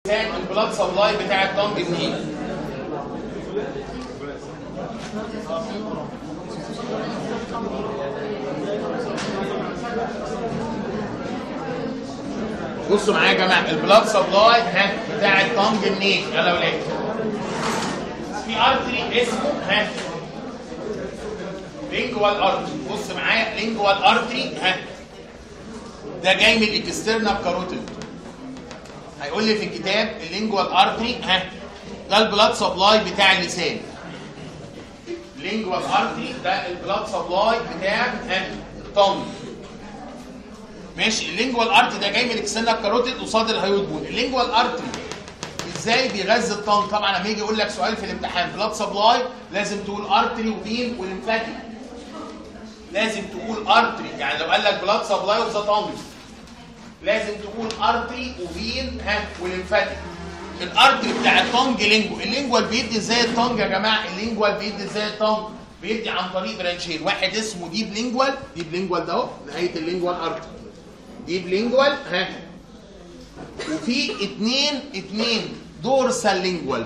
كان البلاد سبلاي بتاع الطنج منين؟ بصوا معايا يا جماعه البلاد سبلاي ها بتاع الطنج منين؟ يلا يا ولاد في ارتري اسمه ها لينجوال ارتري بص معايا لينجوال ارتري ها ده جاي من الاكسترنال كاروتيد هيقول لي في الكتاب اللينجوال ارتري ها ده البلاد سبلاي بتاع اللسان اللينجوال ارتري ده البلاد سبلاي بتاع ها الطنج ماشي اللينجوال ارتري ده جاي من الاكسترنال كاروتيد قصاد الهيود بون اللينجوال ارتري ازاي بيغذي الطنج طبعا لما يجي يقول لك سؤال في الامتحان بلاد سبلاي لازم تقول ارتري وفين وليمفاتيك لازم تقول ارتري يعني لو قال لك بلاد سبلاي اوف ذا طنج لازم تقول ارتري وفين ها وليمفاتيك الارتري بتاع الطنج لينجو اللينجوال بيدي ازاي الطنج يا جماعه اللينجوال بيدي ازاي الطنج بيدي عن طريق برانشين واحد اسمه ديب لينجوال ديب لينجوال ده اهو نهايه اللينجوال ارتري ديب لينجوال ها وفي اتنين اتنين دورسال لينجوال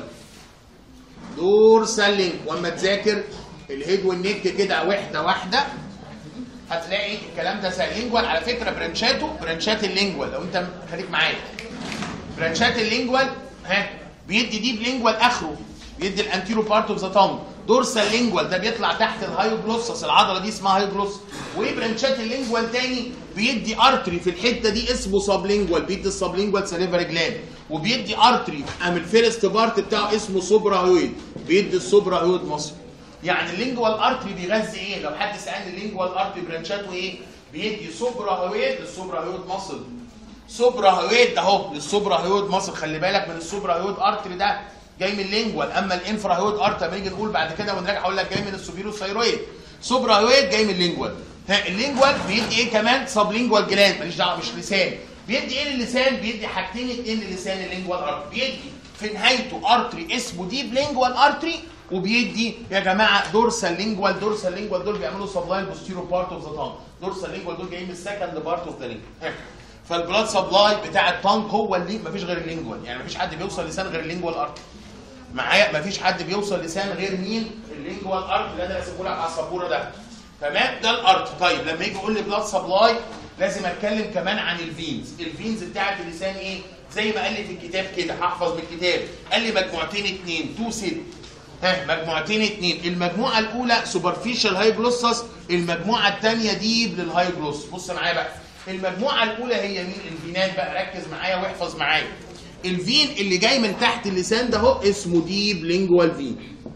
دورسال لينج واما تذاكر الهيد والنك كده واحده واحده هتلاقي الكلام ده سهل لينجوال على فكره برانشاته برانشات اللينجوال لو انت خليك معايا برانشات اللينجوال ها بيدي ديب لينجوال اخره بيدي الانتيرو بارت اوف ذا تونج دورسال لينجوال ده بيطلع تحت الهايوجلوسس العضله دي اسمها هايوجلوسس وايه برانشات اللينجوال تاني بيدي ارتري في الحته دي اسمه سبلينجوال بيدي السبلينجوال سليفري جلاند وبيدي ارتري ام الفيرست بارت بتاعه اسمه سوبراهويد بيدي السوبراهويد مصر يعني اللينجوال ارتري بيغذي ايه لو حد سالني اللينجوال ارتري برانشاته ايه بيدي سوبراهويد للسوبراهويد مصل سوبراهويد اهو للسوبراهويد مصل خلي بالك من السوبراهويد ارتري ده جاي من اللينجوال اما الانفراهويد ارتري لما نيجي نقول بعد كده ونراجع هقول لك جاي من السوبيرو ثايرويد سوبراهويد جاي من اللينجوال ها اللينجوال بيدي ايه كمان سبلينجوال جلاند ماليش دعوه مش لسان بيدي ايه للسان بيدي حاجتين اتنين للسان اللينجوال ارتري بيدي في نهايته ارتري اسمه ديب لينجوال ارتري وبيدي يا جماعه دورسال لينجوال دورسال لينجوال دول بيعملوا سبلاي البوستيرو بارت اوف ذا تانج دورسال لينجوال دول جايين من السكند بارت اوف ذا لينج فالبلاد سبلاي بتاع التانج هو اللي مفيش غير اللينجوال يعني مفيش حد بيوصل لسان غير اللينجوال ارتري معايا مفيش حد بيوصل لسان غير مين اللينجوال ارتري اللي انا راسمه لك على السبوره ده تمام ده الارتري طيب لما يجي يقول لي بلاد سبلاي لازم اتكلم كمان عن الفينز الفينز بتاعت اللسان ايه زي ما قال لي في الكتاب كده هحفظ من الكتاب قال لي مجموعتين اتنين تو سيت ها مجموعتين اتنين المجموعه الاولى سوبرفيشال هايجلوسس المجموعه الثانيه ديب للهايجلوس بص معايا بقى المجموعه الاولى هي مين الفينات بقى ركز معايا واحفظ معايا الفين اللي جاي من تحت اللسان ده اهو اسمه ديب لينجوال فين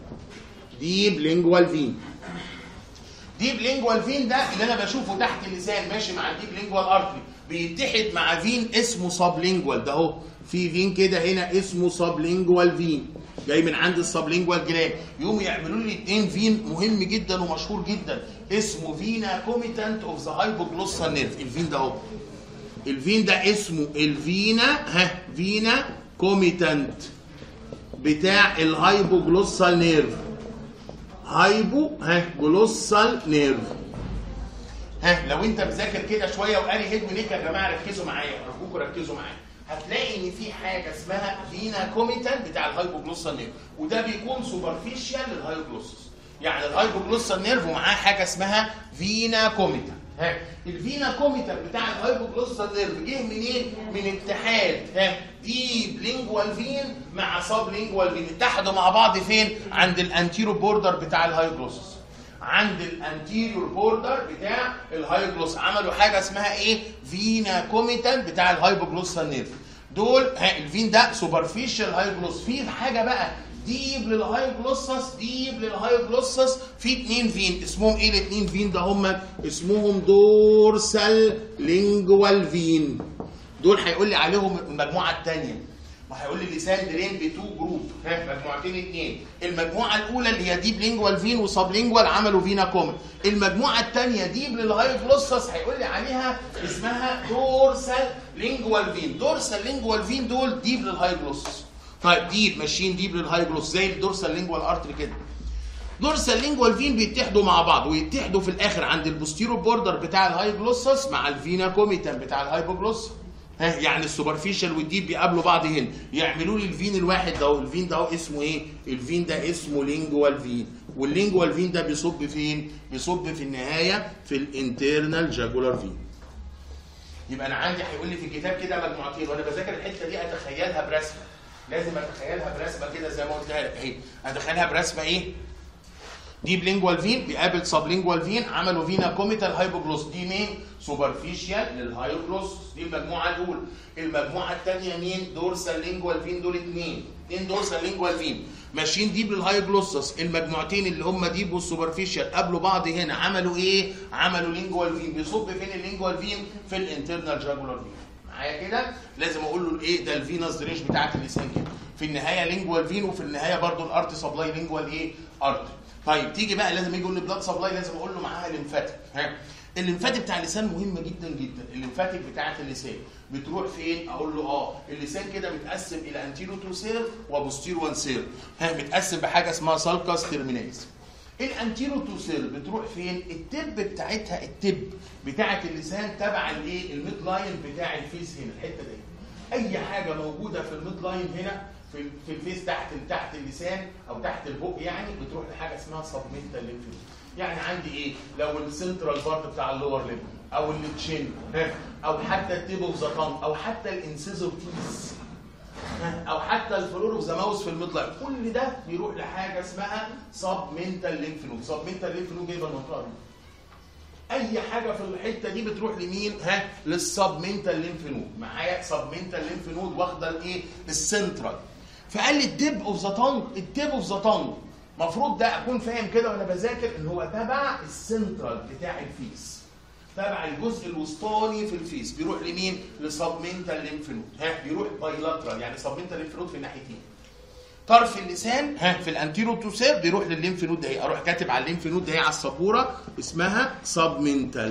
ديب لينجوال فين ديب لينجوال فين ده اللي انا بشوفه تحت اللسان ماشي مع الديب لينجوال ارتري بيتحد مع فين اسمه سب لينجوال ده اهو في فين كده هنا اسمه سب لينجوال فين جاي من عند السبلينجوال جلاند يقوموا يعملوا لي اتنين فين مهم جدا ومشهور جدا اسمه فينا كوميتانت اوف ذا هايبوجلوسال نيرف الفين ده اهو الفين ده اسمه الفينا ها فينا كوميتانت بتاع الهايبوجلوسال نيرف هايبو ها جلوسال نيرف ها لو انت مذاكر كده شويه وقاري هيد ونيك يا جماعه ركزوا معايا ارجوكم ركزوا معايا هتلاقي ان في حاجه اسمها فينا كوميتان بتاع الهايبوجلوسال نيرف وده بيكون سوبرفيشال للهايبوجلوسس يعني الهايبوجلوسال نيرف ومعاه حاجه اسمها فينا كوميتان ها الفينا كوميتان بتاع الهايبوجلوسال نيرف جه منين؟ من اتحاد ها ديب لينجوال فين مع سب لينجوال فين اتحدوا مع بعض فين؟ عند الانتيرو بوردر بتاع الهايبوجلوسس عند الانتيريور بوردر بتاع الهايبوجلوس عملوا حاجه اسمها ايه فينا كوميتان بتاع الهايبوجلوسال نيرف دول ها الفين ده سوبرفيشال هايبوجلوس في حاجه بقى ديب للهايبوجلوسس ديب للهايبوجلوسس في اتنين فين اسمهم ايه الاتنين فين ده هم اسمهم دورسال لينجوال فين دول هيقول لي عليهم المجموعه الثانيه ما هيقول لي اللسان درين بتو جروب ها مجموعتين اتنين المجموعه الاولى اللي هي ديب لينجوال فين وسب لينجوال عملوا فينا كومن المجموعه الثانيه ديب للهايبوجلوسس هيقول لي عليها اسمها دورسال لينجوال فين دورسال لينجوال فين دول ديب للهايبوجلوسس طيب ديب ماشيين ديب للهايبوجلوس زي الدورسال لينجوال ارتري كده دورسال لينجوال فين بيتحدوا مع بعض ويتحدوا في الاخر عند البوستيرو بوردر بتاع الهايبوجلوسس مع الفينا كوميتان بتاع الهايبوجلوس ها يعني السوبرفيشال والديب بيقابلوا بعض هنا يعملوا لي الفين الواحد ده الفين ده اسمه ايه الفين ده اسمه لينجوال فين واللينجوال فين ده بيصب فين بيصب في النهايه في الانترنال جاجولار فين يبقى انا عندي هيقول لي في الكتاب كده مجموعتين وانا بذاكر الحته دي اتخيلها برسمه لازم اتخيلها برسمه كده زي ما قلت لك اهي اتخيلها برسمه ايه دي بلينجوال فين بيقابل سب لينجوال فين عملوا فينا كوميتال هايبوجلوس دي مين سوبرفيشال للهايبوجلوس دي المجموعه الاولى المجموعه الثانيه مين دورسال لينجوال فين دول اثنين اثنين دورسال لينجوال فين ماشيين ديب للهايجلوسس المجموعتين اللي هم ديب والسوبرفيشال قابلوا بعض هنا عملوا ايه عملوا لينجوال فين بيصب فين اللينجوال فين في الانترنال جاجولار فين معايا كده لازم اقول له الايه ده الفينس دريش بتاعت اللسان كده في النهايه لينجوال فين وفي النهايه برضو الارت سبلاي لينجوال ايه ارت طيب تيجي بقى لازم يجي يقول لي بلاد سبلاي لازم اقول له معاها ليمفاتيك ها الليمفاتيك بتاع اللسان مهم جدا جدا الليمفاتيك بتاعت اللسان بتروح فين اقول له اه اللسان كده متقسم الى انتيرو تو سير وبوستيرو وان سير ها متقسم بحاجه اسمها سالكاس تيرمينالز الانتيرو تو سير بتروح فين التب بتاعتها التب بتاعت اللسان تبع الايه الميد لاين بتاع الفيس هنا الحته دي اي حاجه موجوده في الميد لاين هنا في في الفيس تحت تحت اللسان او تحت البق يعني بتروح لحاجه اسمها سبمنتال ليمف يعني عندي ايه لو السنترال بارت بتاع اللور ليب او التشين او حتى التيب اوف ذا او حتى الانسيزور تيس او حتى الفلور اوف ذا ماوس في الميد لاين كل ده بيروح لحاجه اسمها سبمنتال ليمف نود سبمنتال ليمف نود جايبه المنطقه دي اي حاجه في الحته دي بتروح لمين ها للسبمنتال ليمف نود معايا سبمنتال ليمف نود واخده الايه السنترال فقال لي الدب اوف ذا تونج الدب اوف ذا تونج المفروض ده اكون فاهم كده وانا بذاكر ان هو تبع السنترال بتاع الفيس تبع الجزء الوسطاني في الفيس بيروح لمين لسبمنتال ليمف نود ها بيروح بايلاترال يعني سبمنتال ليمف نود في الناحيتين طرف اللسان ها في الانتيرو تو سير بيروح للليمف نود ده اروح كاتب على الليمف نود ده على السبوره اسمها سبمنتال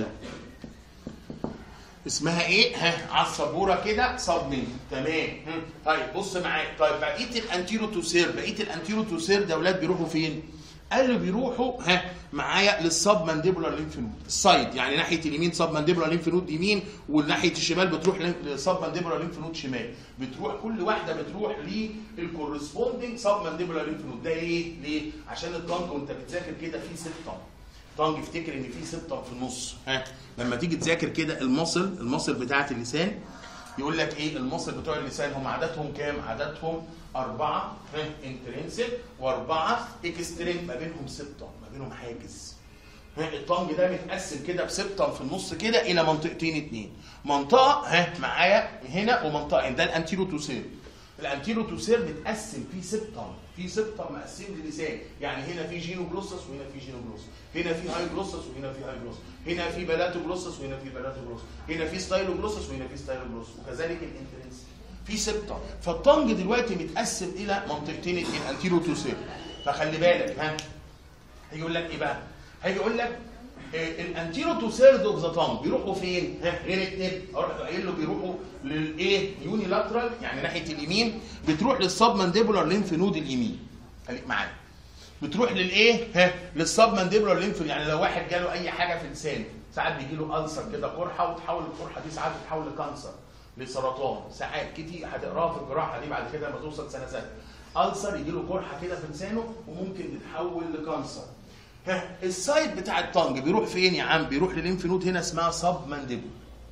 اسمها ايه؟ ها على السبوره كده سبمنت تمام هم. طيب بص معايا طيب بقيه الانتيرو تو سير بقيه الانتيرو تو سير ده اولاد بيروحوا فين؟ قال له بيروحوا ها معايا للسب مانديبولار ليمف نود السايد يعني ناحيه اليمين سب مانديبولار ليمف نود يمين والناحيه الشمال بتروح للسب مانديبولار ليمف نود شمال بتروح كل واحده بتروح للكورسبوندنج سب مانديبولار ليمف نود ده ليه؟ ليه؟ عشان الطنج وانت بتذاكر كده في ست طنج طنج افتكر ان في ستة في النص ها لما تيجي تذاكر كده المصل المصل بتاعه اللسان يقول لك ايه المصل بتوع اللسان هم عددهم كام عددهم أربعة انترنسك وأربعة اكسترين ما بينهم سبتم ما بينهم حاجز الطنج ده متقسم كده بسبتم في النص كده إلى منطقتين اتنين منطقة ها معايا هنا ومنطقة ده الأنتيرو توسير الأنتيرو توسير متقسم فيه سبتم في سبتم مقسم للسان يعني هنا في جينو جلوسس وهنا في جينو جلوسس هنا في هاي جلوسس وهنا في هاي جلوسس هنا في بلاتو جلوسس وهنا في بلاتو جلوسس هنا في ستايلو جلوسس وهنا في ستايلو جلوسس وكذلك الانترنس في سبتة فالطنج دلوقتي متقسم الى منطقتين اتنين انتيرو تو سير فخلي بالك ها هيقول لك ايه بقى هيقول لك الانتيرو تو سيرد اوف ذا تانج بيروحوا فين؟ ها غير التب اروح قايل له بيروحوا للايه؟ يوني لاترال يعني ناحيه اليمين بتروح للسب مانديبولار ليمف نود اليمين خليك معايا بتروح للايه؟ ها للسب مانديبولار ليمف يعني لو واحد جاله اي حاجه في لسانه ساعات بيجي له ألسر كده قرحه وتحول القرحه دي ساعات تتحول لكانسر لسرطان ساعات كتير هتقراها في الجراحه دي بعد كده لما توصل سنه سنه ألسر يجي له قرحه كده في لسانه وممكن تتحول لكانسر ها السايد بتاع الطنج بيروح فين يا عم بيروح لليمف نود هنا اسمها سب مانديبول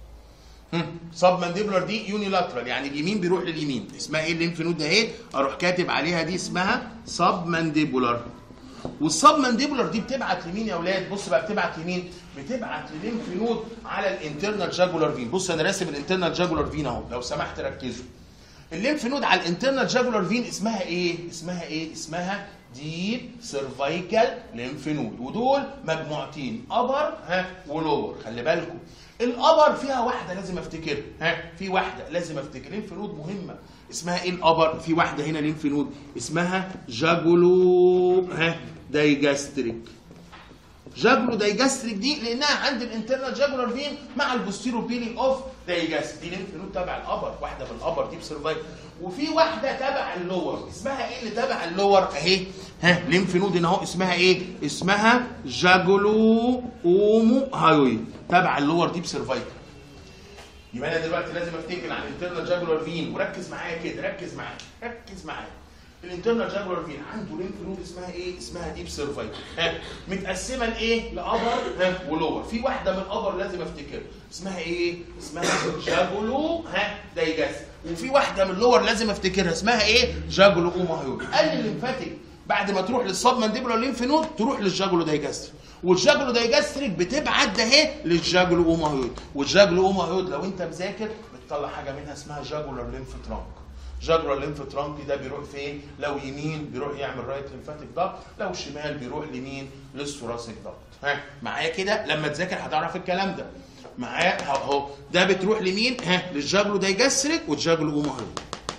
سب مانديبولار دي يونيلاترال يعني اليمين بيروح لليمين اسمها ايه الليمف نود ده اهي اروح كاتب عليها دي اسمها سب مانديبولار والسب مانديبولار دي بتبعت لمين يا اولاد بص بقى بتبعت لمين بتبعت لليمف نود على الانترنال جاجولار فين بص انا راسم الانترنال جاجولار فين اهو لو سمحت ركزوا الليمف نود على الانترنال جاجولار فين اسمها ايه اسمها ايه اسمها ديب سيرفايكال ليمف نود ودول مجموعتين ابر ها ولور خلي بالكم الابر فيها واحده لازم افتكرها ها في واحده لازم افتكر ليمف نود مهمه اسمها ايه الابر في واحده هنا ليمف نود اسمها جاجولو ها دايجاستريك جاجولو دايجاستريك دي لانها عند الانترنال جاجولار فين مع البوستيرو بيلي اوف دايجاست دي ليمف نود تبع الابر واحده من الابر دي بسرفايف وفي واحده تبع اللور اسمها ايه اللي تبع اللور اهي ها ليمف نود هنا اهو اسمها ايه اسمها جاجولو اومو هايوي تبع اللور دي بسرفايف يبقى انا دلوقتي لازم افتكر عن الانترنال جاجولار فين وركز معايا كده ركز معايا ركز معايا الانترنال جاجولار فين عنده لينف نود اسمها ايه؟ اسمها ديب سيرفايت ها متقسمه لايه؟ لابر ها ولور في واحده من الابر لازم افتكرها اسمها ايه؟ اسمها جاجولو ها دايجاس وفي واحده من اللور لازم افتكرها اسمها ايه؟ جاجولو اوماهيود قال الليمفاتيك بعد ما تروح للصاب مانديبولار ليمف نود تروح للجاجولو دايجاستريك والجاجولو دايجاستريك بتبعت ده اهي للجاجولو اوماهيود والجاجولو اوماهيود لو انت مذاكر بتطلع حاجه منها اسمها جاجولار ليمف ترانك جاجولار ليمف ترانك ده بيروح فين لو يمين بيروح يعمل رايت ليمفاتيك ضغط لو شمال بيروح لمين للثوراسيك ضغط ها معايا كده لما تذاكر هتعرف الكلام ده معايا اهو ده بتروح لمين ها للجاجولو دايجاستريك والجاجولو اوماهيود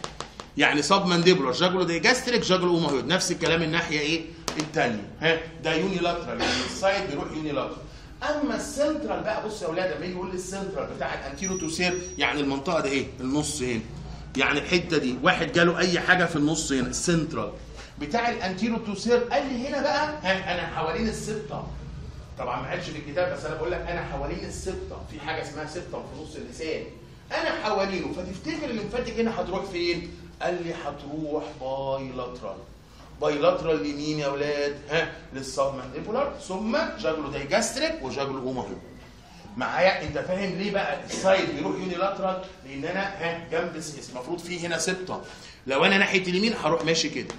يعني سب مانديبولار جاجولو دايجاستريك جاجولو اوماهيود نفس الكلام الناحيه ايه الثانيه ها ده يوني لاترال يعني السايد بيروح يوني لاترال اما السنترال بقى بص يا اولاد لما يجي يقول لي السنترال بتاع الانتيرو توسير يعني المنطقه ده ايه النص هنا يعني الحته دي واحد جاله اي حاجه في النص هنا السنترال بتاع الانتيرو توسير قال لي هنا بقى ها انا حوالين السبطه طبعا ما قالش في الكتاب بس انا بقول لك انا حوالين السبطه في حاجه اسمها سبطه في نص اللسان انا حوالينه فتفتكر الليمفاتيك هنا هتروح فين؟ قال لي هتروح بايلاترال بايلاترال لمين يا اولاد؟ ها للسب مانديبولار ثم جاجلو دايجاستريك وجاجلو اوماهيو معايا انت فاهم ليه بقى السايد بيروح يونيلاترال لان انا ها جنب السيس المفروض في هنا سبطه لو انا ناحيه اليمين هروح ماشي كده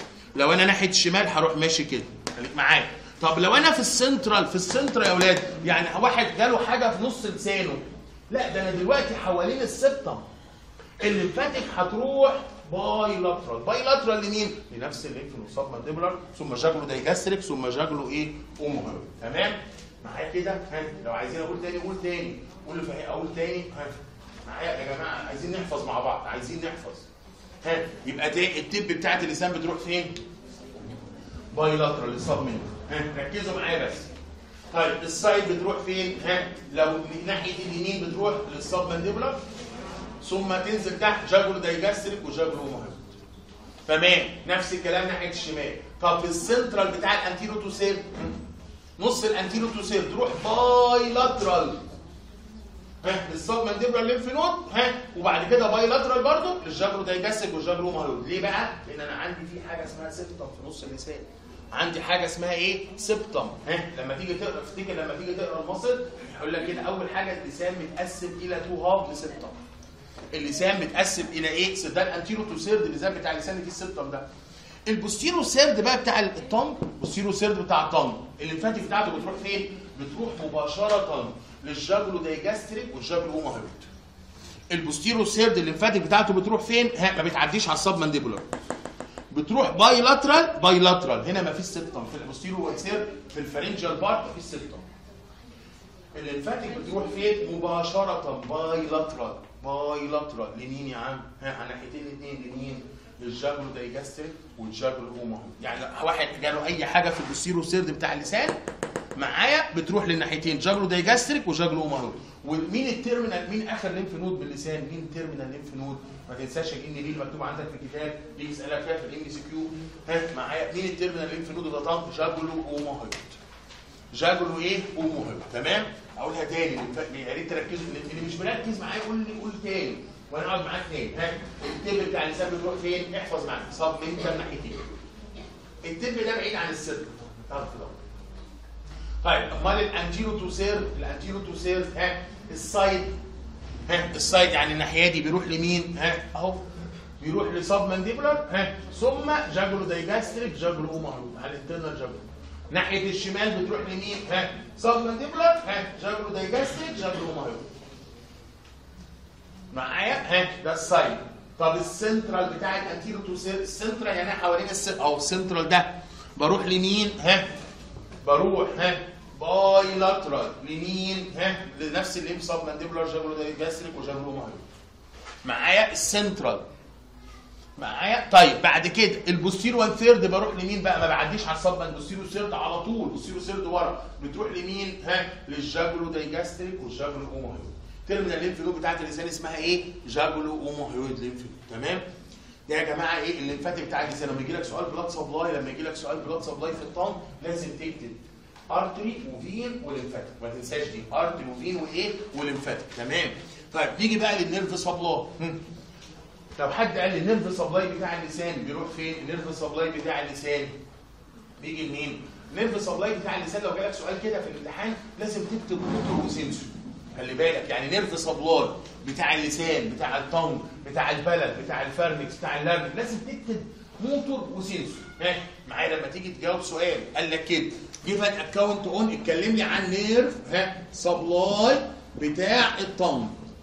لو انا ناحيه الشمال هروح ماشي كده خليك معايا طب لو انا في السنترال في السنترال يا اولاد يعني واحد جاله حاجه في نص لسانه لا ده انا دلوقتي حوالين السبطه الليمفاتيك هتروح باي لاترال باي لاترال لمين؟ لنفس الليمف نوصاب مانديبولار ثم جاجلو دايجاستريك ثم جاجلو ايه؟ اوموهيرو تمام؟ معايا كده ها لو عايزين اقول تاني قول تاني قول في اقول تاني ها معايا يا جماعه عايزين نحفظ مع بعض عايزين نحفظ ها يبقى ده التب بتاعت اللسان بتروح فين؟ باي لاترال للصاب منه ها ركزوا معايا بس طيب السايد بتروح فين؟ ها لو ناحيه اليمين بتروح للصاب مانديبولار ثم تنزل تحت جاجولو دايجاستريك وجاجولو اوموهيد تمام نفس الكلام ناحيه الشمال طب في السنترال بتاع الانتيرو توسير نص الانتيرو توسير تروح باي لاترال ها للسب مانديبولار ليمف نود ها وبعد كده باي لاترال برضه للجاجولو دايجاستريك والجاجولو اوموهيد ليه بقى؟ لان انا عندي في حاجه اسمها سيبتم في نص اللسان عندي حاجه اسمها ايه؟ سبتم ها لما تيجي تقرا افتكر لما تيجي تقرا المصل هيقول لك كده اول حاجه اللسان متقسم الى تو هاف لسبتم اللسان متقسم الى ايه؟ ده الانتيرو تو سيرد اللسان بتاع اللسان اللي فيه السبتم ده. البوستيرو سيرد بقى بتاع الطنج البوستيرو سيرد بتاع الطنج الليمفاتيك بتاعته بتروح فين؟ بتروح مباشره للجاجلو دايجاستريك والجاجلو اوماهيد. البوستيرو سيرد الليمفاتيك بتاعته بتروح فين؟ ها ما بتعديش على السب مانديبولار. بتروح باي لاترال باي لاترال هنا ما فيش سبتم في البوستيرو سيرد في الفارنجال بارت ما فيش سبتم. الليمفاتيك بتروح فين؟ مباشره باي لاترال باي لاترال لمين يا عم؟ ها على ناحيتين الاثنين لمين؟ للجاجلو دايجاستريك والجاجلو اوماهيد يعني لو واحد جاله اي حاجه في البوستيرو سيرد بتاع اللسان معايا بتروح للناحيتين جاجلو دايجاستريك وجاجلو اوماهيد ومين التيرمينال مين اخر ليمف نود باللسان مين التيرمينال ليمف نود ما تنساش الان بي المكتوب عندك في الكتاب بيجي يسالك فيها في الام سي كيو ها معايا مين التيرمينال ليمف نود ده طنط جاجلو اوماهيد جاجلو ايه اوماهيد تمام اقولها تاني يا ريت تركزوا اللي مش مركز معايا قول لي قول تاني وانا اقعد معاك تاني ها التب بتاع اللسان بتروح فين؟ احفظ معاك صاب من ده ناحيتين التب ده بعيد عن السر تعرف ده طيب امال الانتيرو توسير الانتيرو توسير ها السايد ها السايد يعني الناحيه دي بيروح لمين؟ ها اهو بيروح لسب مانديبولار ها ثم جاجلو دايجاستريك جاجلو اوماهيد على الانترنال جاجلو ناحيه الشمال بتروح لمين؟ ها سب مانديبولار ها جاجلو دايجاستريك جاجلو اوماهيد معايا ها ده السايد طب السنترال بتاع الانتيرو تو السنترال يعني حوالين السن او السنترال ده بروح لمين ها بروح ها باي لاترال لمين ها لنفس الليمف سب مانديبولار جاجلو دايجاستريك وجاجلو اوماهيد معايا السنترال معايا طيب بعد كده البوستيرو 1 ثيرد بروح لمين بقى ما بعديش على الصب البوستيرو ثيرد على طول البوستيرو ثيرد ورا بتروح لمين ها للجاجلو دايجاستريك والجاجلو اوموهيد تيرمينال ليمف نود بتاعت اللسان اسمها ايه جاجلو اوموهيد ليمف نود تمام ده يا جماعه ايه الليمفاتيك بتاع اللسان لما يجي لك سؤال بلاد سبلاي لما يجي لك سؤال بلاد سبلاي في الطن لازم تكتب ارتري وفين وليمفاتيك ما تنساش دي ارتري وفين وايه وليمفاتيك تمام طيب نيجي بقى للنيرف سبلاي طب حد قال لي النيرف سبلاي بتاع اللسان بيروح فين النيرف سبلاي بتاع اللسان بيجي منين النيرف سبلاي بتاع اللسان لو جالك سؤال كده في الامتحان لازم تكتب موتور وسنسور خلي بالك يعني نيرف سبلاي بتاع اللسان بتاع التونج بتاع البلد بتاع الفرنكس بتاع اللرن لازم تكتب موتور وسنسور ها معايا لما تيجي تجاوب سؤال قال لك كده جيف ان اكونت اون اتكلم لي عن نيرف ها سبلاي بتاع التونج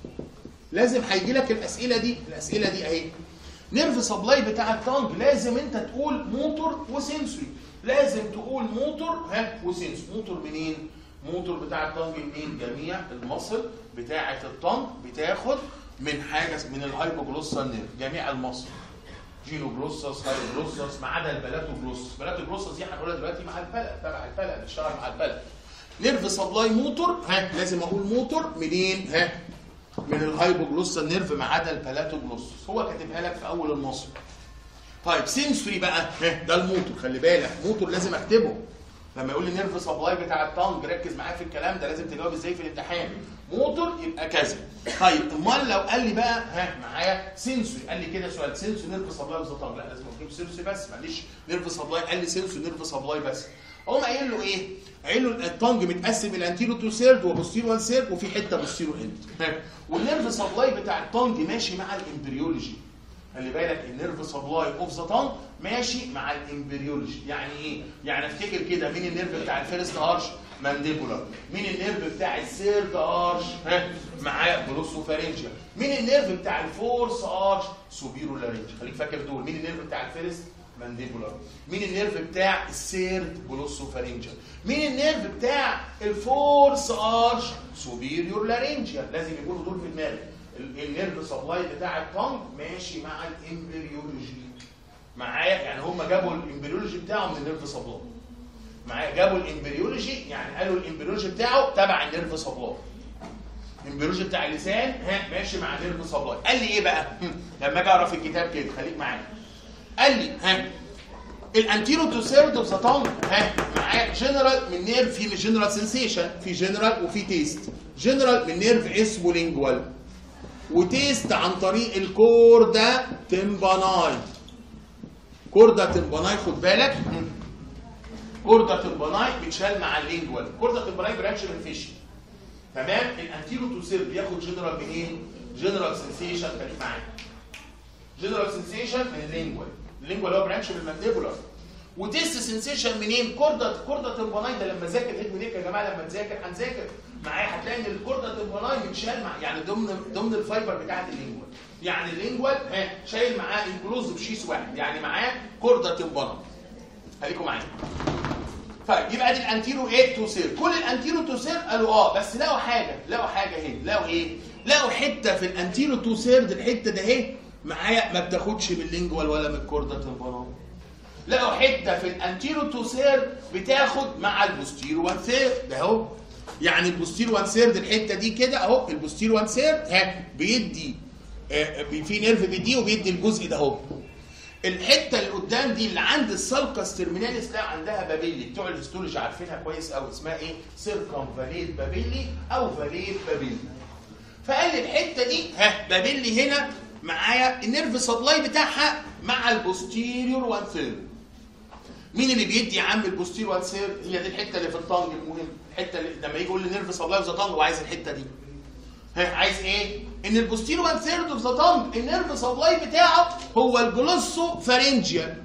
لازم هيجي لك الاسئله دي الاسئله دي اهي نيرف سبلاي بتاع التانج لازم انت تقول موتور وسنسوري لازم تقول موتور ها وسنسوري موتور منين موتور بتاع التانج منين جميع المصل بتاعه التانج بتاخد من حاجه من الهايبوجلوسال نيرف جميع المصل جينوجلوسس هايبوجلوسس ما عدا البلاتوجلوسس البلاتوجلوسس دي هنقولها دلوقتي مع البلد تبع البلد بتشتغل مع البلد نيرف سبلاي موتور ها لازم اقول موتور منين ها من الهايبوجلوسال نيرف ما عدا البلاتوجلوسس هو كاتبها لك في اول النص طيب سنسوري بقى ها ده الموتور خلي بالك موتور لازم اكتبه لما يقول لي نيرف سبلاي بتاع التانج ركز معايا في الكلام ده لازم تجاوب ازاي في الامتحان موتور يبقى كذا طيب امال لو قال لي بقى ها معايا سنسوري قال لي كده سؤال سنسوري نيرف سبلاي بس تانج لا لازم اجيب سنسوري بس معلش نيرف سبلاي قال لي سنسوري نيرف سبلاي بس اقوم قايل له ايه؟ قايل له التانج متقسم الى انتيرو تو سيرد وبوستيرو وان سيرد وفي حته بوستيرو اند والنيرف سبلاي بتاع التانج ماشي مع الامبريولوجي خلي بالك النيرف سبلاي اوف ذا تانج ماشي مع الامبريولوجي يعني ايه؟ يعني افتكر كده مين النيرف بتاع الفيرست ارش؟ مانديبولار مين النيرف بتاع السيرد ارش؟ ها معاه جلوسوفارينجيا مين النيرف بتاع الفورس ارش؟ سوبيرو لارينج خليك فاكر دول مين النيرف بتاع الفيرست؟ مانديبولار مين النيرف بتاع السيرد جلوسوفارينجيا مين النيرف بتاع الفورس ارش سوبيريور لارينجيا لازم يكونوا دول في دماغك النيرف سبلاي بتاع التانج ماشي مع الامبريولوجي معايا يعني هم جابوا الامبريولوجي بتاعه من النيرف سبلاي معايا جابوا الامبريولوجي يعني قالوا الامبريولوجي بتاعه تبع النيرف سبلاي الامبريولوجي بتاع اللسان ها ماشي مع النيرف سبلاي قال لي ايه بقى لما اجي اقرا في الكتاب كده خليك معايا قال لي ها الانتيرو تو سيرد اوف ذا تونج ها معايا جنرال من نيرف في جنرال سنسيشن في جنرال وفي تيست جنرال من نيرف اسمه لينجوال وتيست عن طريق الكوردا تمباناي كوردا تمباناي خد بالك كوردا تمباناي بتشال مع اللينجوال كوردا تمباناي برانش من الفيشي تمام الانتيرو تو سيرد بياخد جنرال منين جنرال سنسيشن خليك معايا جنرال سنسيشن من اللينجوال اللينجوال هو برانش من المانديبولار وتيست سنسيشن منين كوردا كوردا تمباناي ده لما ذاكر هيد منيك يا جماعه لما تذاكر هنذاكر معايا هتلاقي ان الكوردا تمباناي بتشال مع يعني ضمن ضمن الفايبر بتاعت اللينجوال يعني اللينجوال ها شايل معاه انكلوزيف شيس واحد يعني معاه كوردا تمباناي خليكم معايا طيب يبقى دي الانتيرو ايه تو سير كل الانتيرو تو سير قالوا اه بس لقوا حاجه لقوا حاجه هنا لقوا ايه لقوا حته في الانتيرو تو سير دي الحته ده اهي معايا ما بتاخدش من اللينجوال ولا من الكوردا تمباناي لقوا حته في الانتيرو تو سير بتاخد مع البوستيرو وان سير ده اهو يعني البوستيرو وان سير دي الحته دي كده اهو البوستيرو وان سير ها بيدي آه في نيرف بيديه وبيدي الجزء ده اهو الحته اللي قدام دي اللي عند السالكاس ترميناليس لا عندها بابيلي بتوع الهيستولوجي عارفينها كويس قوي اسمها ايه سيركم فاليت بابيلي او فاليت بابيلي فقال لي الحته دي ها بابيلي هنا معايا النيرف سبلاي بتاعها مع البوستيريور وان ثيرد مين اللي بيدي يا عم البوستيريور وان ثيرد هي دي الحته اللي في الطنج المهم الحته اللي لما يجي يقول لي نيرف سبلاي اوف ذا طنج وعايز الحته دي ها عايز ايه ان البوستيريور وان ثيرد اوف ذا طنج النيرف سبلاي بتاعه هو الجلوسو فارنجيال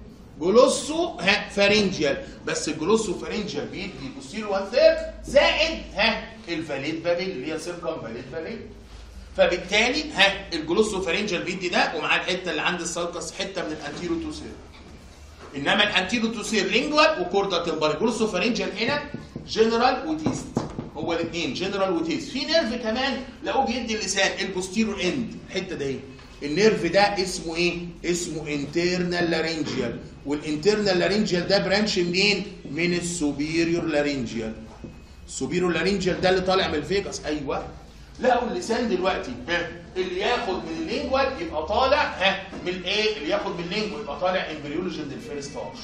جلوسو ها فارنجيال بس الجلوسو فارنجيال بيدي البوستيريور وان ثيرد زائد ها الفاليت بابيل اللي هي سيركم فاليت بابيل فبالتالي ها الجلوسو فارنجيال بيدي ده ومعاه الحته اللي عند السالكس حته من الانتيرو تو سير انما الانتيرو تو سير لينجوال وكوردا تمباري جلوسو فارنجيال هنا جنرال وتيست هو الاثنين جنرال وتيست في نيرف كمان لقوه بيدي اللسان البوستيرو اند الحته ده ايه النيرف ده اسمه ايه اسمه انترنال لارينجيال والانترنال لارينجيال ده برانش منين من السوبيريور لارينجيال السوبيريور لارينجيال ده اللي طالع من الفيجاس ايوه لقوا اللسان دلوقتي ها اللي ياخد من اللينجوال يبقى طالع ها من ايه اللي ياخد من اللينجوال يبقى طالع امبريولوجي من الفيرست ارش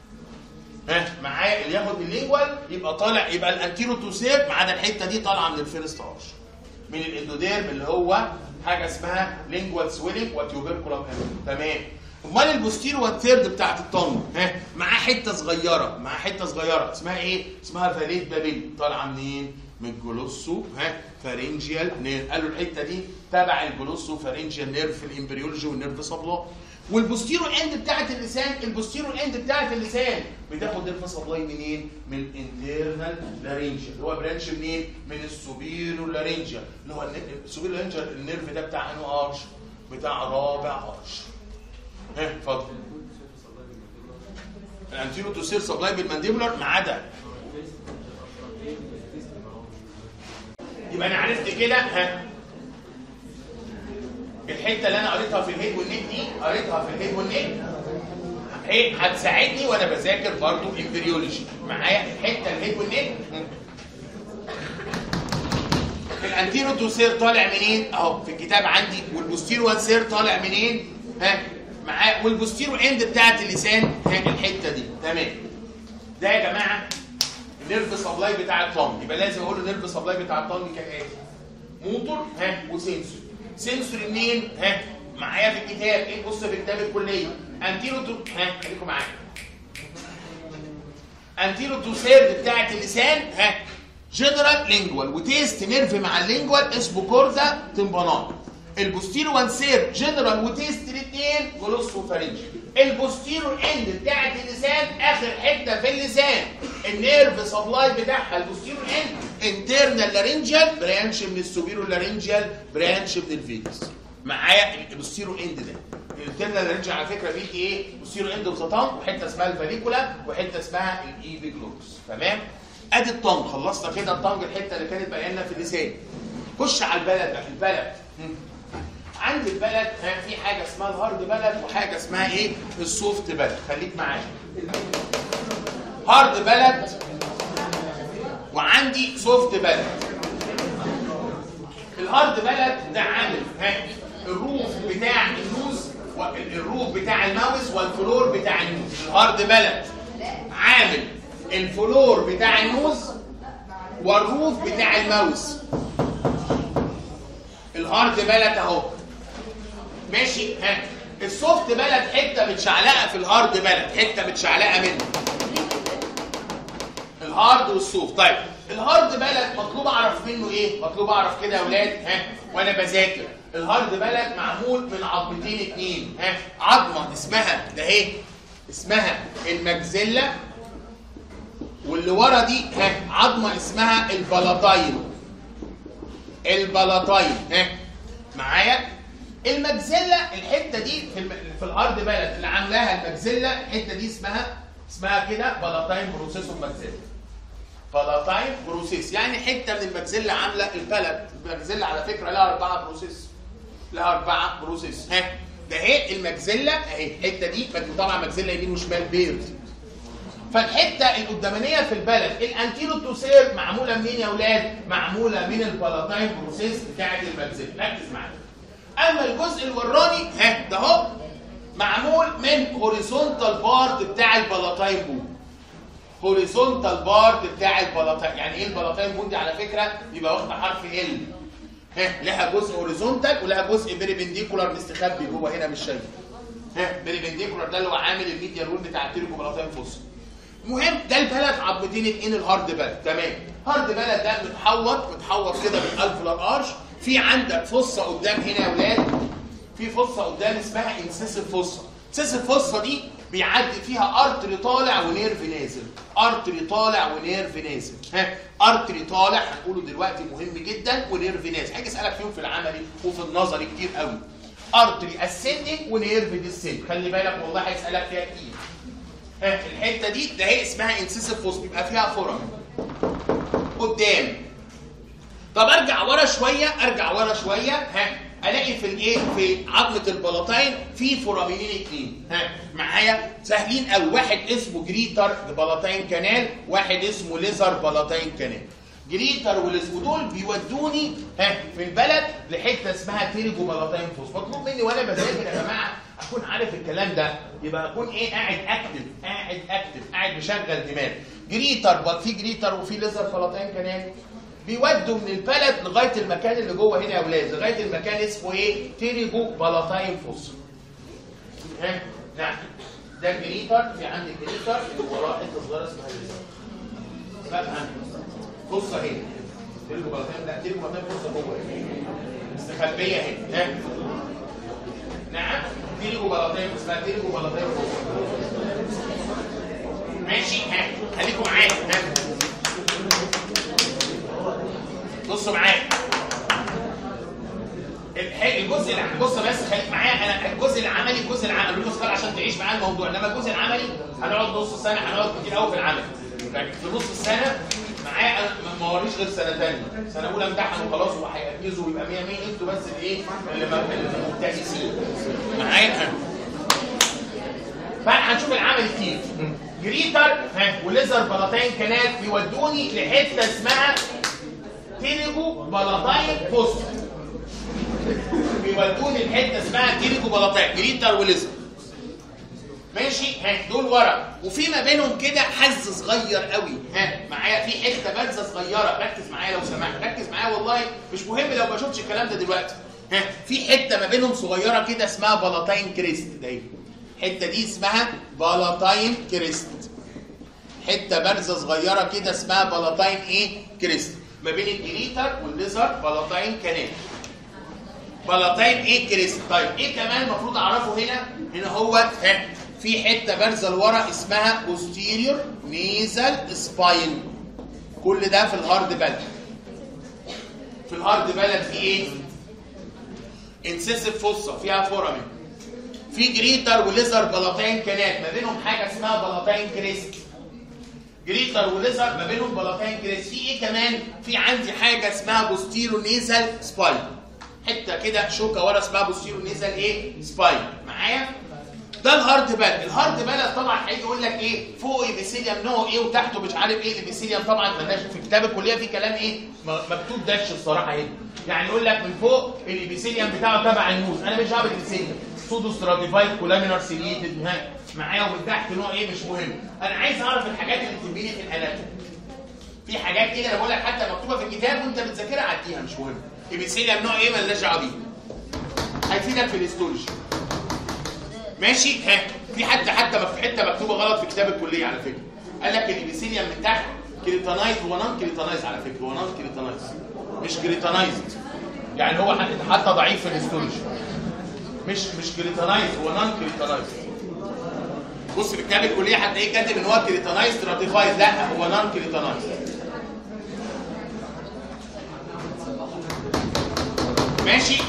ها معايا اللي ياخد من اللينجوال يبقى طالع يبقى الانتيرو تو سير ما عدا الحته دي طالعه من الفيرست ارش من الاندوديرم اللي هو حاجه اسمها لينجوال سويلنج وتيوبركولم تمام امال البوستيرو والثيرد بتاعت الطن ها معاه حته صغيره معاه حته صغيره اسمها ايه اسمها فاليت بابيل طالعه منين من الجلوسو ها فارنجيال نيرف قالوا الحته دي تبع الجلوسو فارنجيال نيرف في الامبريولوجي والنيرف سبلاي والبوستيرو اند بتاعت اللسان البوستيرو اند بتاعت اللسان بتاخد نيرف سبلاي منين من الانترنال لارينجيال اللي هو برانش منين من السوبيرو لارينجيال اللي هو السوبيرو لارينجيال النيرف ده بتاع انه ارش بتاع رابع ارش ها اتفضل الانتيرو توسير سبلاي بالمانديبولار ما عدا يبقى انا عرفت كده ها الحته اللي انا قريتها في الهيد والنيك دي قريتها في الهيد والنيك هي هتساعدني وانا بذاكر برضو امبريولوجي معايا الحته الهيد والنيك الانتيرو توسير طالع منين اهو في الكتاب عندي والبوستيرو وانسير طالع منين ها معاه والبوستيرو اند بتاعت اللسان ها الحته دي تمام ده يا جماعه النيرف سبلاي بتاع الطن يبقى لازم اقول النيرف سبلاي بتاع الطن كالاتي موتور ها وسنسور سنسور منين ها معايا في الكتاب ايه بص في كتاب الكليه انتيرو تو ها خليكم معايا انتيرو تو سيرد بتاعت اللسان ها جنرال لينجوال وتيست نيرف مع اللينجوال اسمه كوردا تمبانان البوستيرو وانسير جنرال وتيست الاثنين جلوسو فارنجي البوستيرو اند بتاعت اللسان اخر حته في اللسان النيرف سبلاي بتاعها البوستيرو اند انترنال لارنجيال برانش من السوبيرو لارنجيال برانش من الفيجاس معايا البوستيرو اند ده الانترنال لارنجيال على فكره بيجي ايه بوستيرو اند وخطام وحته اسمها الفاليكولا وحته اسمها الايبيجلوس تمام ادي الطنج خلصنا كده الطنج الحته اللي كانت باينه في اللسان خش على البلد بقى البلد عند البلد ها في حاجه اسمها الهارد بلد وحاجه اسمها ايه السوفت بلد خليك معايا هارد بلد وعندي سوفت بلد الهارد بلد ده عامل ها الروف بتاع النوز الروف بتاع الماوس والفلور بتاع النوز الهارد بلد عامل الفلور بتاع النوز والروف بتاع الماوس الهارد بلد اهو ماشي ها السوفت بلد حته متشعلقه في الهارد بلد حته متشعلقه منه الهارد والسوفت طيب الهارد بلد مطلوب اعرف منه ايه مطلوب اعرف كده يا اولاد ها وانا بذاكر الهارد بلد معمول من عظمتين اتنين ها عظمه اسمها ده اهي اسمها المجزله واللي ورا دي ها عظمه اسمها البلاطين البلاطين ها معايا المجزله الحته دي في الم... في الارض بلد اللي عاملاها المجزله الحته دي اسمها اسمها كده بلاطين بروسيسوم مجزله بلاطين بروسيس يعني حته من المجزله عامله البلد المجزله على فكره لها اربعه بروسيس لها اربعه بروسيس ها ده اهي المجزله اهي الحته دي طبعا مجزله يمين وشمال بيرد فالحته القدامانيه في البلد الانتيرو توسير معموله منين يا اولاد؟ معموله من البلاطين بروسيس بتاعت المجزله ركز معايا اما الجزء الوراني ها ده اهو معمول من هوريزونتال بارت بتاع البلاطين بون هوريزونتال بارت بتاع البلاطين يعني ايه البلاطين بون دي على فكره يبقى واخده حرف ال ها لها جزء هوريزونتال ولها جزء بيربنديكولار مستخبي جوه هنا مش شايفه ها بيربنديكولار ده اللي هو عامل الميديا رول بتاع التيركو بلاطين فوسفو المهم ده البلد عظمتين اتنين الهارد بلد تمام هارد بلد ده متحوط متحوط كده بالالفولار ارش في عندك فصه قدام هنا يا اولاد في فصه قدام اسمها انسيسيف فصه انسيسيف فصه دي بيعدي فيها ارتري طالع ونيرف نازل ارتري طالع ونيرف نازل ها ارتري طالع هنقوله دلوقتي مهم جدا ونيرف نازل هاجي اسالك فيهم في العملي وفي النظري كتير قوي ارتري اسندنج ونيرف ديسندنج خلي بالك والله هيسالك فيها كتير ها الحته دي ده هي اسمها انسيسيف فوس بيبقى فيها فرم قدام طب ارجع ورا شويه ارجع ورا شويه ها الاقي في الايه في عظمه البلاطين في فورامينين اتنين ها معايا سهلين قوي واحد اسمه جريتر بلاطين كانال واحد اسمه ليزر بلاطين كانال جريتر وليزر ودول بيودوني ها في البلد لحته اسمها تيريجو بلاطين فوس مطلوب مني وانا بذاكر يا جماعه اكون عارف الكلام ده يبقى اكون ايه قاعد اكتف قاعد اكتف قاعد مشغل دماغ جريتر في جريتر وفي ليزر بلاطين كانال بيودوا من البلد لغايه المكان اللي جوه هنا يا اولاد لغايه المكان اسمه ايه تيريجو بلاتاين فوس ها نعم ده الجريتر في عندي الجريتر اللي وراه حته صغيره اسمها الليزر اسمها فصه هنا تيريجو بلاتاين لا تيريجو بلاتاين فصه جوه هنا مستخبيه هنا ها نعم تيريجو بلاتاين اسمها تيريجو بلاتاين فوس ماشي ها خليكم معايا ها بصوا معايا الح- الجزء الع- بص بس خليك معايا انا الجزء العملي الجزء العملي بص خلاص عشان تعيش معايا الموضوع انما الجزء العملي هنقعد نص سنه هنقعد كتير قوي في العمل لكن في نص السنه معايا انا ما- ما وريش غير سنه ثانيه سنه اولى امتحن وخلاص وهيأجزوا ويبقى 100 100 انتوا بس الايه اللي ما- اللي مبتئسين معايا فهنشوف العمل كتير جريتر ها وليزر بلاطين كانات بيودوني لحته اسمها تيريجو بلاطين بوست بيودوني لحته اسمها تيريجو بلاطين جريتر وليزر ماشي ها دول ورا وفي ما بينهم كده حز صغير قوي ها معايا في حته بارزه صغيره ركز معايا لو سمحت ركز معايا والله مش مهم لو ما شفتش الكلام ده دلوقتي ها في حته ما بينهم صغيره كده اسمها بلاطين كريست ده الحته دي اسمها بلاطين كريست حته بارزه صغيره كده اسمها بلاطين ايه كريست ما بين الجريتر والليزر بلاطين كانال بلاطين ايه كريست طيب ايه كمان المفروض اعرفه هنا هنا هو ها في حته بارزه لورا اسمها posterior nasal spine كل ده في الهارد بلد في الهارد بلد في ايه انسيسيف فوسا فيها فورامين في جريتر وليزر بلاطين كانات ما بينهم حاجه اسمها بلاطين كريست جريتر وليزر ما بينهم بلاطين كريست في ايه كمان في عندي حاجه اسمها بوستيرو نيزل سباين حته كده شوكه ورا اسمها بوستيرو نيزل ايه سباين معايا ده الهارد بلد الهارد بلد طبعا هيجي يقول لك ايه فوق ايبيثيليوم نوع ايه وتحته مش عارف ايه الايبيثيليوم طبعا مالناش في كتاب الكليه في كلام ايه م- مكتوب دش الصراحه هنا يعني يقول لك من فوق الايبيثيليوم بتاعه تبع النوز انا مش عارف الايبيثيليوم سودو ستراتيفايد كولامينار سيليتد ها معايا ومن تحت نوع ايه مش مهم انا عايز اعرف الحاجات اللي تهمني في الاناتومي في حاجات كده انا بقول لك حتى مكتوبه في الكتاب وانت بتذاكرها عديها مش مهم ايبيثيليوم نوع ايه مالناش دعوه بيه هيفيدك في الاستولوجي ماشي ها في حتى حتى في حته مكتوبه غلط في كتاب الكليه على فكره قال لك الابيثيليوم من تحت كريتانايز هو نون كريتانايز على فكره هو نون كريتانايز مش كريتانايزد يعني هو حتى- حتى ضعيف في الاستولوجي مش مش كريتانايز هو نون كريتانايز بص في كتاب الكليه هتلاقيه كاتب ان هو كريتانايز ستراتيفايز لا هو نون كريتانايز ماشي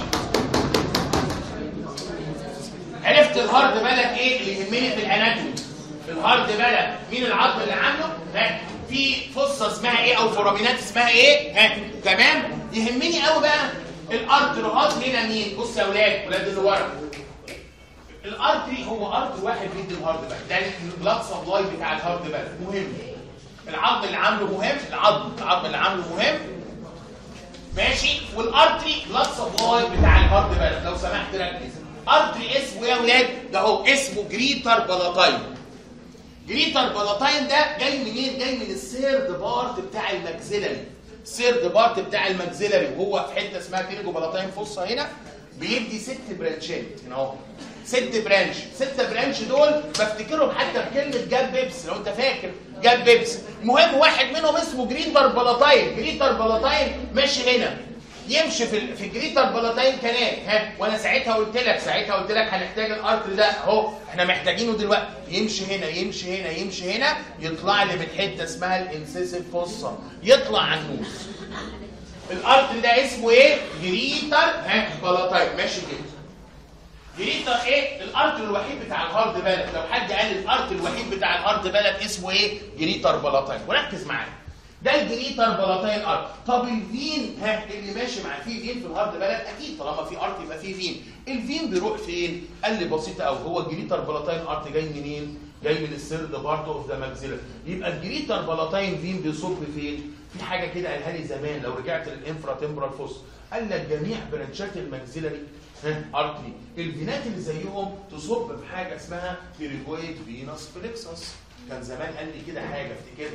عرفت الهارد بلد ايه اللي يهمني في الاناتومي الهارد بلد مين العظم اللي عامله ها في فصه اسمها ايه او فورامينات اسمها ايه ها تمام يهمني قوي بقى الارتروهات هنا مين بص يا اولاد ولاد اللي ورا الارتري هو ارتري واحد بيدي الهارد بلد ده البلاد سبلاي بتاع الهارد بلد مهم العظم اللي عامله مهم العظم العظم اللي عامله مهم ماشي والارتري بلاد سبلاي بتاع الهارد بلد لو سمحت ركز ارتري اسمه يا ولاد ده هو اسمه جريتر بلاتاين جريتر بلاتاين ده جاي منين جاي من السيرد بارت بتاع الماكسيلري السيرد بارت بتاع الماكسيلري وهو في حته اسمها تيرجو بلاتاين فصه هنا بيدي ست برانشات هنا اهو ست برانش ست برانش دول بفتكرهم حتى بكلمه جاب بيبس لو انت فاكر جاب بيبس المهم واحد منهم اسمه جريتر بلاتاين جريتر بلاتاين ماشي هنا يمشي في ال- في جريتر بلاتاين كانال ها وانا ساعتها قلت لك ساعتها قلت لك هنحتاج الارتر ده اهو احنا محتاجينه دلوقتي يمشي هنا يمشي هنا يمشي هنا يطلع لي من حته اسمها الانسيسيف فوسا يطلع على النوز الارتر ده اسمه ايه جريتر ها بلاتاين ماشي كده جريتر ايه الارتر الوحيد بتاع الهارد بلد لو حد قال الارتر الوحيد بتاع الهارد بلد اسمه ايه جريتر بلاتاين وركز معايا ده الجريتر بلاتاين ارت طب الفين ها اللي ماشي مع فيه فين في الهارد بلد اكيد طالما في ارت يبقى فيه فين الفين بيروح فين قال لي بسيطه قوي هو الجريتر بلاتاين ارت جاي منين جاي من السيرد بارت اوف ذا ماكسيلر يبقى الجريتر بلاتاين فين بيصب فين في حاجه كده قالها لي زمان لو رجعت للانفرا تمبرال فوس قال لك جميع برانشات الماكسيلري ها ارتري الفينات اللي زيهم تصب في حاجه اسمها تيريكويد فينوس فليكسس كان زمان قال لي كده حاجه افتكرها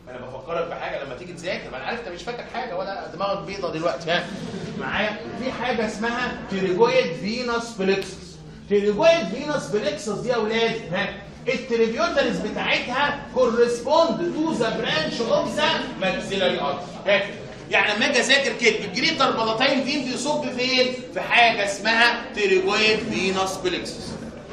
انا بفكرك بحاجه لما تيجي تذاكر ما انا عارف انت مش فاكر حاجه ولا دماغك بيضه دلوقتي ها معايا في حاجه اسمها تيريجويد فينوس بليكسس تيريجويد فينوس بليكسس دي يا اولاد ها التريبيوترز بتاعتها كورسبوند تو ذا برانش اوف ذا ماكسيلاري ارتري يعني لما اجي اذاكر كده الجريتر بلاتين فين بيصب فين؟ في حاجه اسمها تيريجويد فينوس بليكسس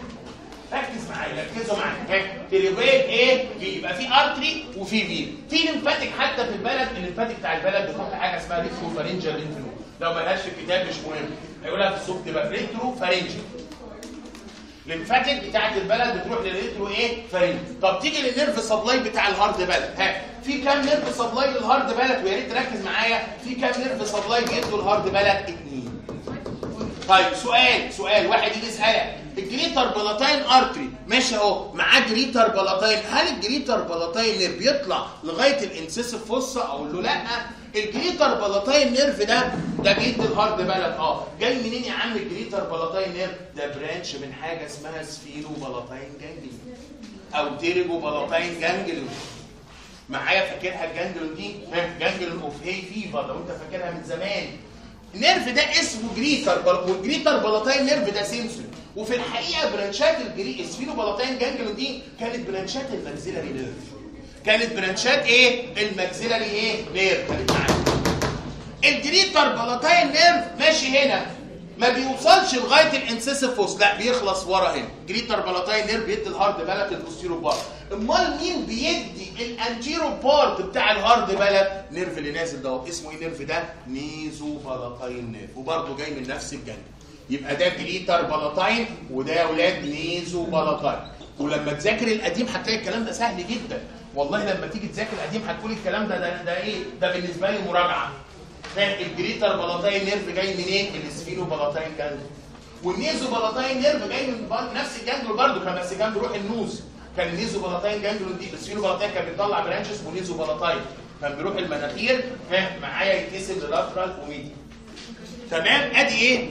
ركز معايا ركزوا معايا تريجويد ايه في يبقى في ارتري وفي في في ليمفاتيك حتى في البلد الليمفاتيك بتاع البلد بتحط حاجه اسمها ريترو فارنجال ليمف لو ما لهاش في الكتاب مش مهم هيقولها في الصوت تبقى ريترو فارنجال الليمفاتيك بتاعت البلد بتروح للريترو ايه فارنجال طب تيجي للنيرف سبلاي بتاع الهارد بلد ها في كام نيرف سبلاي للهارد بلد ويا ريت تركز معايا في كام نيرف سبلاي بيدوا الهارد بلد اتنين طيب سؤال سؤال واحد يجي يسالك الجريتر بلاتين ارتري ماشي اهو معاه جريتر بلاتين هل الجريتر بلاتين نيرف بيطلع لغايه الانسيسيف فوسا اقول له لا الجريتر بلاتين نيرف ده ده بيدي الهارد بلد اه جاي منين يا عم الجريتر بلاتين نيرف ده برانش من حاجه اسمها سفيرو بلاتين جانجليون او تيريجو بلاتين جانجليون معايا فاكرها الجانجلون دي ها جانجلون اوف هي فيفر لو انت فاكرها من زمان النيرف ده اسمه جريتر بل... والجريتر بلاتين نيرف ده سنسوري وفي الحقيقه برانشات الجري السفينو بلاتين جانجلون دي كانت برانشات الماكسيلاري نيرف كانت برانشات ايه الماكسيلاري ايه نيرف كانت معانا الجريتر بلاتين نيرف ماشي هنا ما بيوصلش لغايه الانسيسيف فوس لا بيخلص ورا هنا جريتر بلاتين نيرف بيدي الهارد بلد البوستيرو بارت امال مين بيدي الانتيرو بارت بتاع الهارد بلد نيرف اللي نازل ده اسمه ايه نيرف ده نيزو بلاتين نيرف وبرده جاي من نفس الجنب يبقى ده جريتر بلاتين وده يا اولاد نيزو بلاتين ولما تذاكر القديم هتلاقي الكلام ده سهل جدا والله لما تيجي تذاكر القديم هتقول الكلام ده ده, ده ايه ده بالنسبه لي مراجعه الجريتر بلاتين نيرف جاي منين؟ السفينو بلاتين جانجل والنيزو بلاتين نيرف جاي من نفس الجانجل برضه كان بس كان بيروح النوز كان النيزو بلاتين جانجل دي السفينو بلاتين كان بيطلع برانش اسمه نيزو بلاتين كان بيروح المناخير ها معايا يتكسب للاترال وميدي تمام ادي ايه؟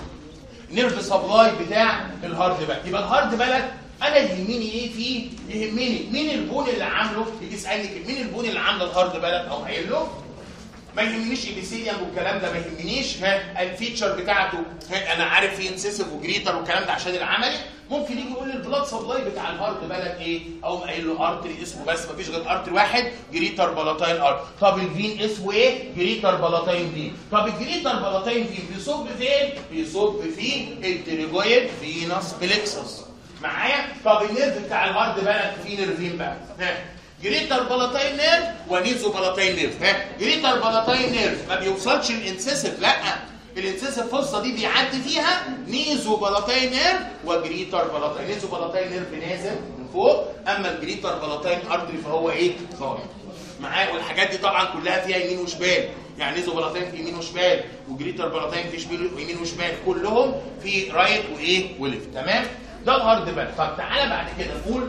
نيرف سبلاي بتاع الهارد بلد يبقى الهارد بلد انا يهمني ايه فيه؟ يهمني مين البون اللي عامله؟ يجي يسالني كده مين البون اللي عامله الهارد بلد او قايل له ما يهمنيش ايبيثيليوم والكلام ده ما يهمنيش ها الفيتشر بتاعته ها انا عارف في انسيسيف وجريتر والكلام ده عشان العملي ممكن يجي يقول لي البلاد سبلاي بتاع الهارت بلد ايه او قايل له ارتري اسمه بس مفيش غير ارتري واحد جريتر بلاتين ارت طب الفين اسمه ايه جريتر بلاتين فين طب الجريتر بلاتين فين بيصب فين بيصب في التريجويد فينوس بليكسس معايا طب النيرف بتاع الهارت بلد فيه نيرفين بقى ها جريتر بلاتين نيرف ونيزو بلاتين نيرف ها جريتر بلاتين نيرف ما بيوصلش الانسيسيف لا الانسيسيف فصه دي بيعدي فيها نيزو بلاتين نيرف وجريتر بلاتين نيزو بلاتين نيرف نازل من فوق اما الجريتر بلاتين ارتري فهو ايه طالع معاه والحاجات دي طبعا كلها فيها يمين وشمال يعني نيزو بلاتين في يمين وشمال وجريتر بلاتين في شمال يمين وشمال كلهم في رايت وايه وليفت تمام ده الهارد بلد طب تعالى بعد كده نقول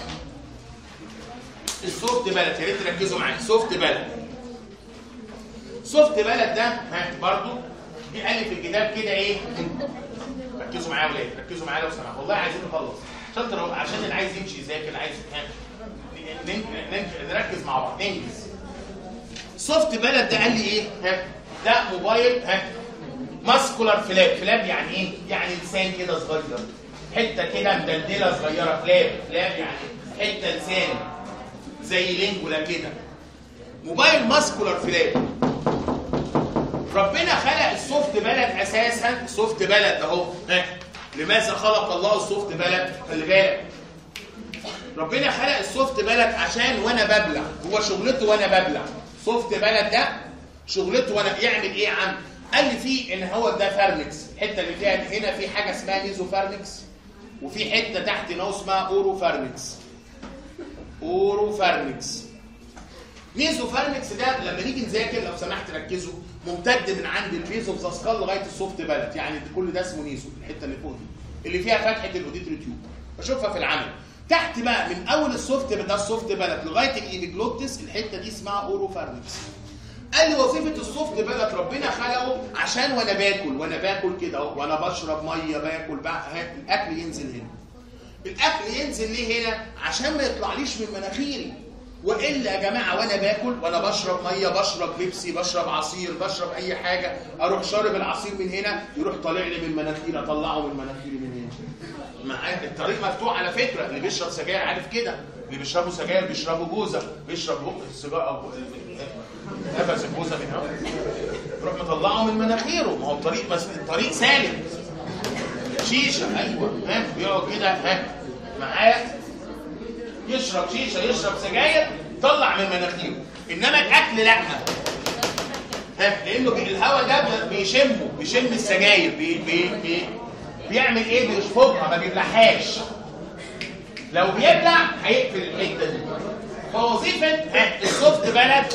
السوفت بلد يا ريت تركزوا معايا سوفت بلد سوفت بلد ده ها برضو دي قال لي في الكتاب كده ايه ركزوا معايا يا ولاد ركزوا معايا لو سمحتوا والله عايزين نخلص عشان ترى عشان اللي عايز يمشي يذاكر اللي عايز ها ن- ن- نركز مع بعض ننجز سوفت بلد ده قال لي ايه ها ده موبايل ها ماسكولار فلاب فلاب يعني ايه يعني لسان كده صغير حته كده مدلدله صغيره فلاب فلاب يعني حته لسان زي لينجولا كده موبايل ماسكولار فلاب ربنا خلق السوفت بلد اساسا سوفت بلد اهو ها لماذا خلق الله السوفت بلد خلي بالك ربنا خلق السوفت بلد عشان وانا ببلع هو شغلته وانا ببلع سوفت بلد ده شغلته وانا يعمل ايه يا عم قال لي فيه ان هو ده فارنكس الحته اللي فيها هنا في حاجه اسمها نيزو فارنكس وفي حته تحت هنا اسمها اورو فارنكس اورو فارنكس ميزو فارنكس ده لما نيجي نذاكر لو سمحت ركزوا ممتد من عند البيز اوف ذا سكال لغايه السوفت بلد يعني كل ده اسمه نيزو الحته اللي فوق دي اللي فيها فتحه الاوديتري تيوب بشوفها في العمل تحت بقى من اول السوفت ده السوفت بلد لغايه الايبيجلوتس الحته دي اسمها اورو فارنكس قال لي وظيفه السوفت بلد ربنا خلقه عشان وانا باكل وانا باكل كده اهو وانا بشرب ميه باكل بقى ها، الاكل ينزل هنا الاكل ينزل ليه هنا عشان ما يطلعليش من مناخيري والا يا جماعه وانا باكل وانا بشرب ميه بشرب بيبسي بشرب عصير بشرب اي حاجه اروح شارب العصير من هنا يروح طالع لي من مناخيري اطلعه من مناخيري من هنا معاه الطريق مفتوح على فكره اللي بيشرب سجاير عارف كده اللي بيشربوا سجاير بيشربوا جوزه بيشرب بق السيجاره او نفس الجوزه من هنا يروح مطلعه من مناخيره ما هو الطريق مس... الطريق سالم شيشه ايوه ها بيقعد كده ها معايا يشرب شيشه يشرب سجاير طلع من مناخيره انما الاكل لا ها لانه الهواء ده بيشمه بيشم السجاير بي بي بي بيعمل ايه بيشفطها ما بيبلعهاش لو بيبلع هيقفل الحته دي فوظيفه ها السوفت بلد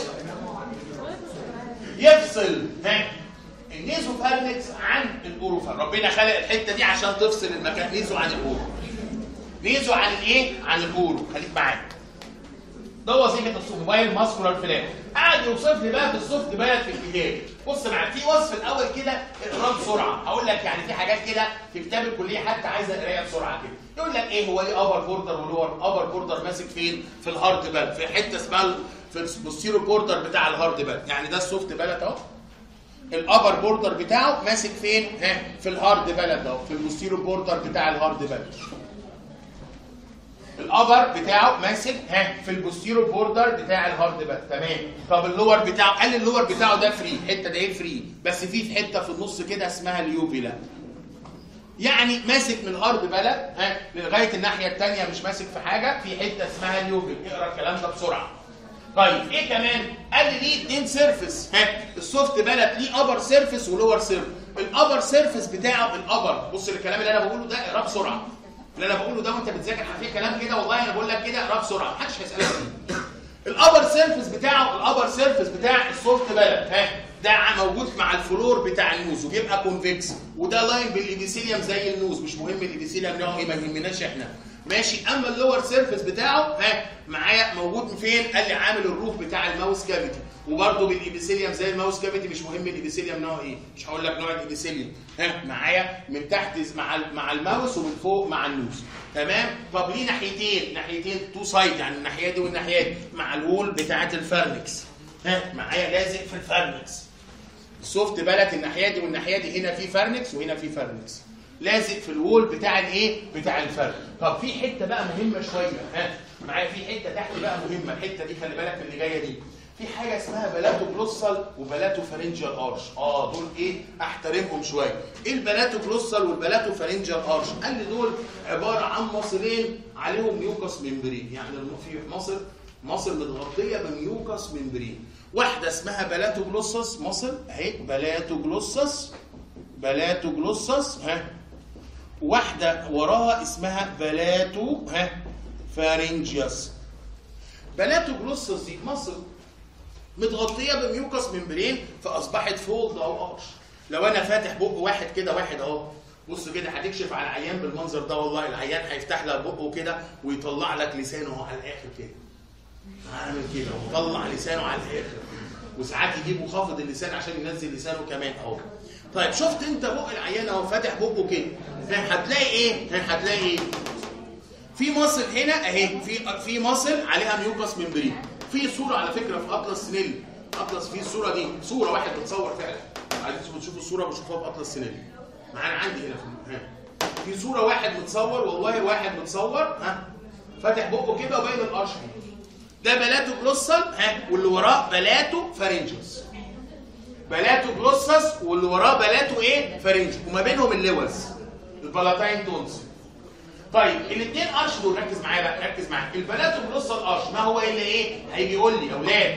يفصل ها النيزوفارنكس عن الاوروفار ربنا خلق الحته دي عشان تفصل المكان نيزو عن الاورو نيزو عن الايه عن الاورو خليك معايا ده وظيفه السوفت ماسكولار فلان قاعد يوصف لي بقى في السوفت بلد في الكتاب بص معايا في وصف الاول كده اقراه بسرعه هقول لك يعني في حاجات كده في كتاب الكليه حتى عايزه قرايه بسرعه كده يقول لك ايه هو ليه ابر بوردر ولور ابر بوردر ماسك فين في الهارد بلد في حته اسمها في البوستيرو بوردر بتاع الهارد بلد يعني ده السوفت بلد اهو الابر بوردر بتاعه ماسك فين ها في الهارد بلد اهو في البوستيرو بوردر بتاع الهارد بلد الابر بتاعه ماسك ها في البوستيرو بوردر بتاع الهارد بلد تمام طب اللور بتاعه قال اللور بتاعه ده فري الحته ده فري بس في في حته في النص كده اسمها اليوفيلا يعني ماسك من الارض بلد ها لغايه الناحيه الثانيه مش ماسك في حاجه في حته اسمها اليوفيل اقرا الكلام ده بسرعه طيب ايه كمان قال لي ليه اتنين سيرفيس ها السوفت بلد ليه ابر سيرفيس ولور سيرفيس الابر سيرفيس بتاعه الابر بص الكلام اللي انا بقوله ده اقراه بسرعه اللي انا بقوله ده وانت بتذاكر في كلام كده والله انا بقول لك كده اقراه بسرعه محدش هيسالك فيه الابر سيرفيس بتاعه الابر سيرفيس بتاع السوفت بلد ها ده موجود مع الفلور بتاع النوز وبيبقى كونفكس وده لاين بالابيثيليوم زي النوز مش مهم الابيثيليوم نوعه ايه ما يهمناش احنا ماشي اما اللور سيرفيس بتاعه ها معايا موجود فين قال لي عامل الروف بتاع الماوس كافيتي وبرده بالابيثيليوم زي الماوس كافيتي مش مهم الابيثيليوم نوعه ايه مش هقول لك نوع الابيثيليوم ها معايا من تحت مع مع الماوس ومن فوق مع النوز تمام طب ليه ناحيتين ناحيتين تو سايد يعني الناحيه دي والناحيه دي مع الوول بتاعه الفرنكس ها معايا لازق في الفرنكس السوفت بلد الناحيه دي والناحيه دي هنا في فرنكس وهنا في فرنكس لازق في الوول بتاع الايه بتاع الفرن طب في حته بقى مهمه شويه ها معايا في حته تحت بقى مهمه الحته دي خلي بالك من اللي جايه دي في حاجه اسمها بلاتو جلوسال وبلاتو فارنجيال ارش اه دول ايه احترمهم شويه ايه البلاتو جلوسال والبلاتو فارنجيال ارش قال لي دول عباره عن مصلين عليهم ميوكس ممبرين يعني في مصل مصل متغطيه بميوكس ممبرين واحده اسمها بلاتو جلوسس مصل اهي بلاتو جلوسس بلاتو جلوسس ها واحده وراها اسمها بلاتو ها فارنجيوس بلاتو جلوسس دي مصل متغطيه بميوكس ممبرين فاصبحت فولد او قرش لو انا فاتح بق واحد كده واحد اهو بص كده هتكشف على العيان بالمنظر ده والله العيان هيفتح لك بقه كده ويطلع لك لسانه على الاخر كده عامل كده وطلع لسانه على الاخر وساعات يجيبوا خافض اللسان عشان ينزل لسانه كمان اهو طيب شفت انت بق العيان اهو فاتح بقه كده هتلاقي ايه هتلاقي ايه في مصل هنا اهي في في مصل عليها ميوكس ممبرين في صوره على فكره في اطلس سنيل اطلس في الصوره دي صوره واحد بتصور فعلا عايزين تشوفوا الصوره بشوفها في اطلس سنيل معانا عندي هنا في ها في صوره واحد متصور والله واحد متصور ها فاتح بقه كده وباين القرش ده بلاتو جلوسال ها واللي وراه بلاتو فارنجوس بلاتو جلوسس واللي وراه بلاتو ايه فارنج وما بينهم اللوز البلاتاين تونز طيب الاثنين قرش دول ركز معايا بقى ركز معايا البلاتو جلوسال قرش ما هو الا ايه هيجي يقول لي يا اولاد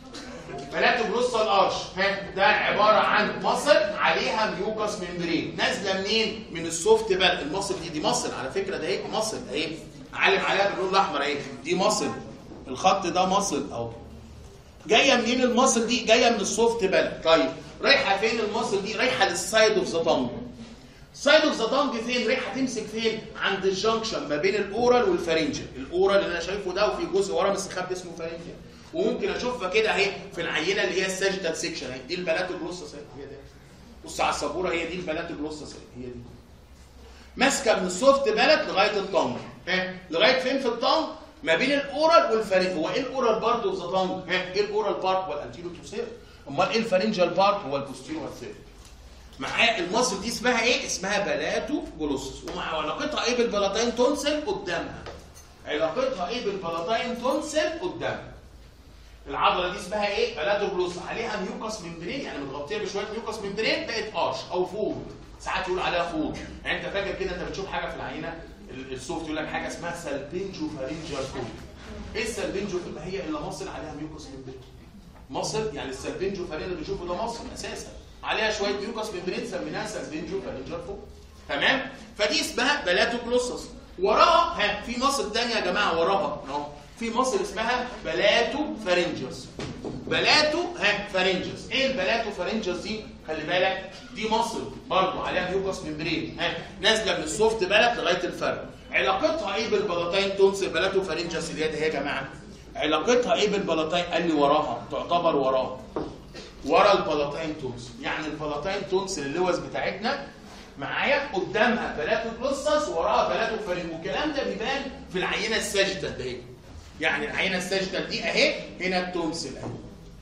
بلاتو جلوسال قرش ها ده عباره عن مصل عليها ميوكس ممبرين نازله منين من السوفت بال المصل دي دي مصل على فكره ده ايه مصل اهي علم عليها باللون الاحمر اهي دي مصل الخط ده مصل اهو جايه منين المصل دي جايه من السوفت بلد طيب رايحه فين المصل دي رايحه للسايد اوف ذا تانج سايد اوف ذا تانج فين رايحه تمسك فين عند الجنكشن ما بين الاورال والفارنجل الاورال اللي انا شايفه ده وفي جزء ورا مستخبي اسمه فارنجل وممكن اشوفها كده اهي في العينه اللي هي الساجيتال سيكشن اهي دي البلاتو جلوسس هي دي بص على السبوره هي دي البلاتو جلوسس هي دي ماسكه من السوفت بلد لغايه التانج ها لغايه فين في التانج ما بين الاورال والفارنج هو ايه الاورال بارت اوف ذا تانج ها ايه الاورال بارت هو الانتيرو تو سير امال ايه الفارنجال بارت هو البوستيرو والسير معاه المصل دي اسمها ايه اسمها بلاتو جلوسس ومع علاقتها ايه بالبلاتين تونسل قدامها علاقتها ايه بالبلاتين تونسل قدامها العضله دي اسمها ايه بلاتو جلوس عليها ميوكس ممبرين يعني متغطيه بشويه ميوكس ممبرين بقت قرش او فوض ساعات يقول عليها فوض يعني انت فاكر كده انت بتشوف حاجه في العينه ال- السوفت يقول لك حاجه اسمها سالبينجو فارنجيال فوض ايه السالبينجو ما هي الا مصل عليها ميوكس ممبرين مصل يعني السالبينجو فارين اللي بنشوفه ده مصل اساسا عليها شويه ميوكس ممبرين سميناها سالبينجو فارنجيال فوق تمام فدي اسمها بلاتوكلوسس وراها ها في مصل تانية يا جماعه وراها اهو في مصل اسمها بلاتو فارنجيوس بلاتو ها فارنجيوس ايه البلاتو فارنجيوس دي خلي بالك دي مصل برضه عليها ميوكس ممبرين ها نازله من السوفت بلد لغايه الفرد علاقتها ايه بالبلاطين تونس البلاتو فارنجيوس اللي هي ده يا جماعه علاقتها ايه بالبلاطين قال لي وراها تعتبر وراها ورا البلاطين تونس يعني البلاطين تونس اللوز بتاعتنا معايا قدامها بلاتو جلوسس وراها بلاتو فريق والكلام ده بيبان في العينه الساجيتال ده اهي يعني العينه الساجيتال دي اهي هنا التونسل اهي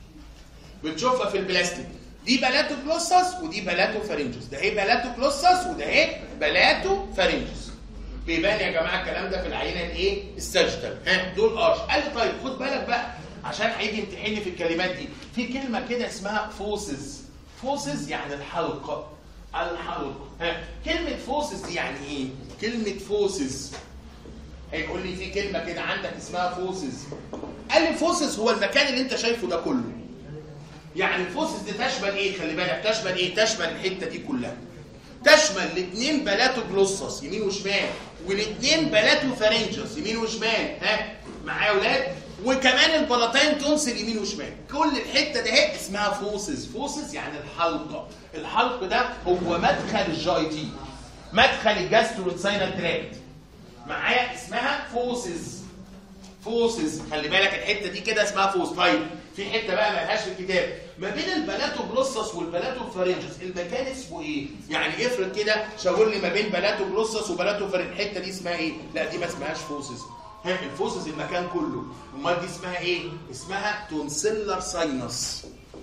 بتشوفها في البلاستيك دي بلاتو جلوسس ودي بلاتو فارنجس ده اهي بلاتو جلوسس وده اهي بلاتو فارنجس بيبان يا جماعه الكلام ده في العينه الايه الساجيتال ها دول قرش قال لي طيب خد بالك بقى عشان هيجي يمتحني في الكلمات دي في كلمه كده اسمها فوسز فوسز يعني الحلقه الحلقه ها كلمه فوسز دي يعني ايه كلمه فوسز هيقول لي في كلمه كده عندك اسمها فوسز قال لي فوسز هو المكان اللي انت شايفه ده كله يعني الفوسز دي تشمل ايه خلي بالك تشمل ايه تشمل الحته دي كلها تشمل الاثنين بلاتو جلوسس يمين وشمال والاثنين بلاتو فارنجس يمين وشمال ها معايا يا اولاد وكمان البلاطين تونسل يمين وشمال كل الحته دي اهي اسمها فوسز فوسز يعني الحلقه الحلق ده هو مدخل الجاي تي مدخل الجاستروساينال تراكت معايا اسمها فوسز فوسز خلي بالك الحته دي كده اسمها فوس طيب في حته بقى ما لهاش في الكتاب ما بين البلاتو جلوسس والبلاتو فارنجس المكان اسمه ايه يعني افرض كده شاور لي ما بين بلاتو جلوسس وبلاتو فارنجس الحته دي اسمها ايه لا دي ما اسمهاش فوسز ها الفوسز المكان كله امال دي اسمها ايه اسمها تونسيلر ساينس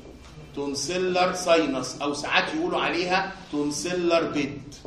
تونسيلر ساينس او ساعات يقولوا عليها تونسيلر بيد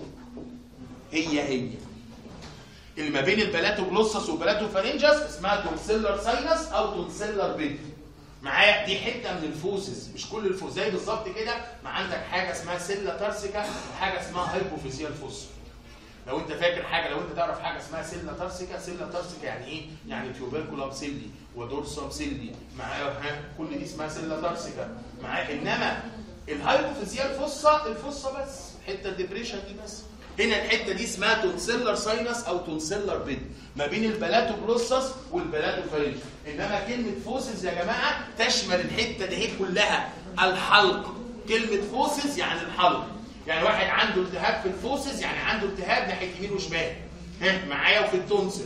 هي هي اللي ما بين البلاتو جلوسس والبلاتو فارنجس اسمها تونسيلر ساينس او تونسيلر بيد معايا دي حته من الفوسز مش كل الفوس زي بالظبط كده ما عندك حاجه اسمها سيلا تارسيكا وحاجه اسمها هايبوفيزيال فوس لو انت فاكر حاجه لو انت تعرف حاجه اسمها سيلا تارسيكا سيلا تارسيكا يعني ايه يعني تيوبركولام سيلي ودورسام سيلي معايا ها كل دي اسمها سيلا تارسيكا معايا انما الهايبوفيزيال فوسا الفوسا بس الحته الديبريشن دي بس هنا الحته دي اسمها تونسيلر ساينس او تونسيلر بيد ما بين البلاتو جلوسس والبلاتو فارنج انما كلمه فوسز يا جماعه تشمل الحته دي كلها الحلق كلمه فوسز يعني الحلق يعني واحد عنده التهاب في الفوسز يعني عنده التهاب ناحيه يمين وشمال ها معايا وفي التونسل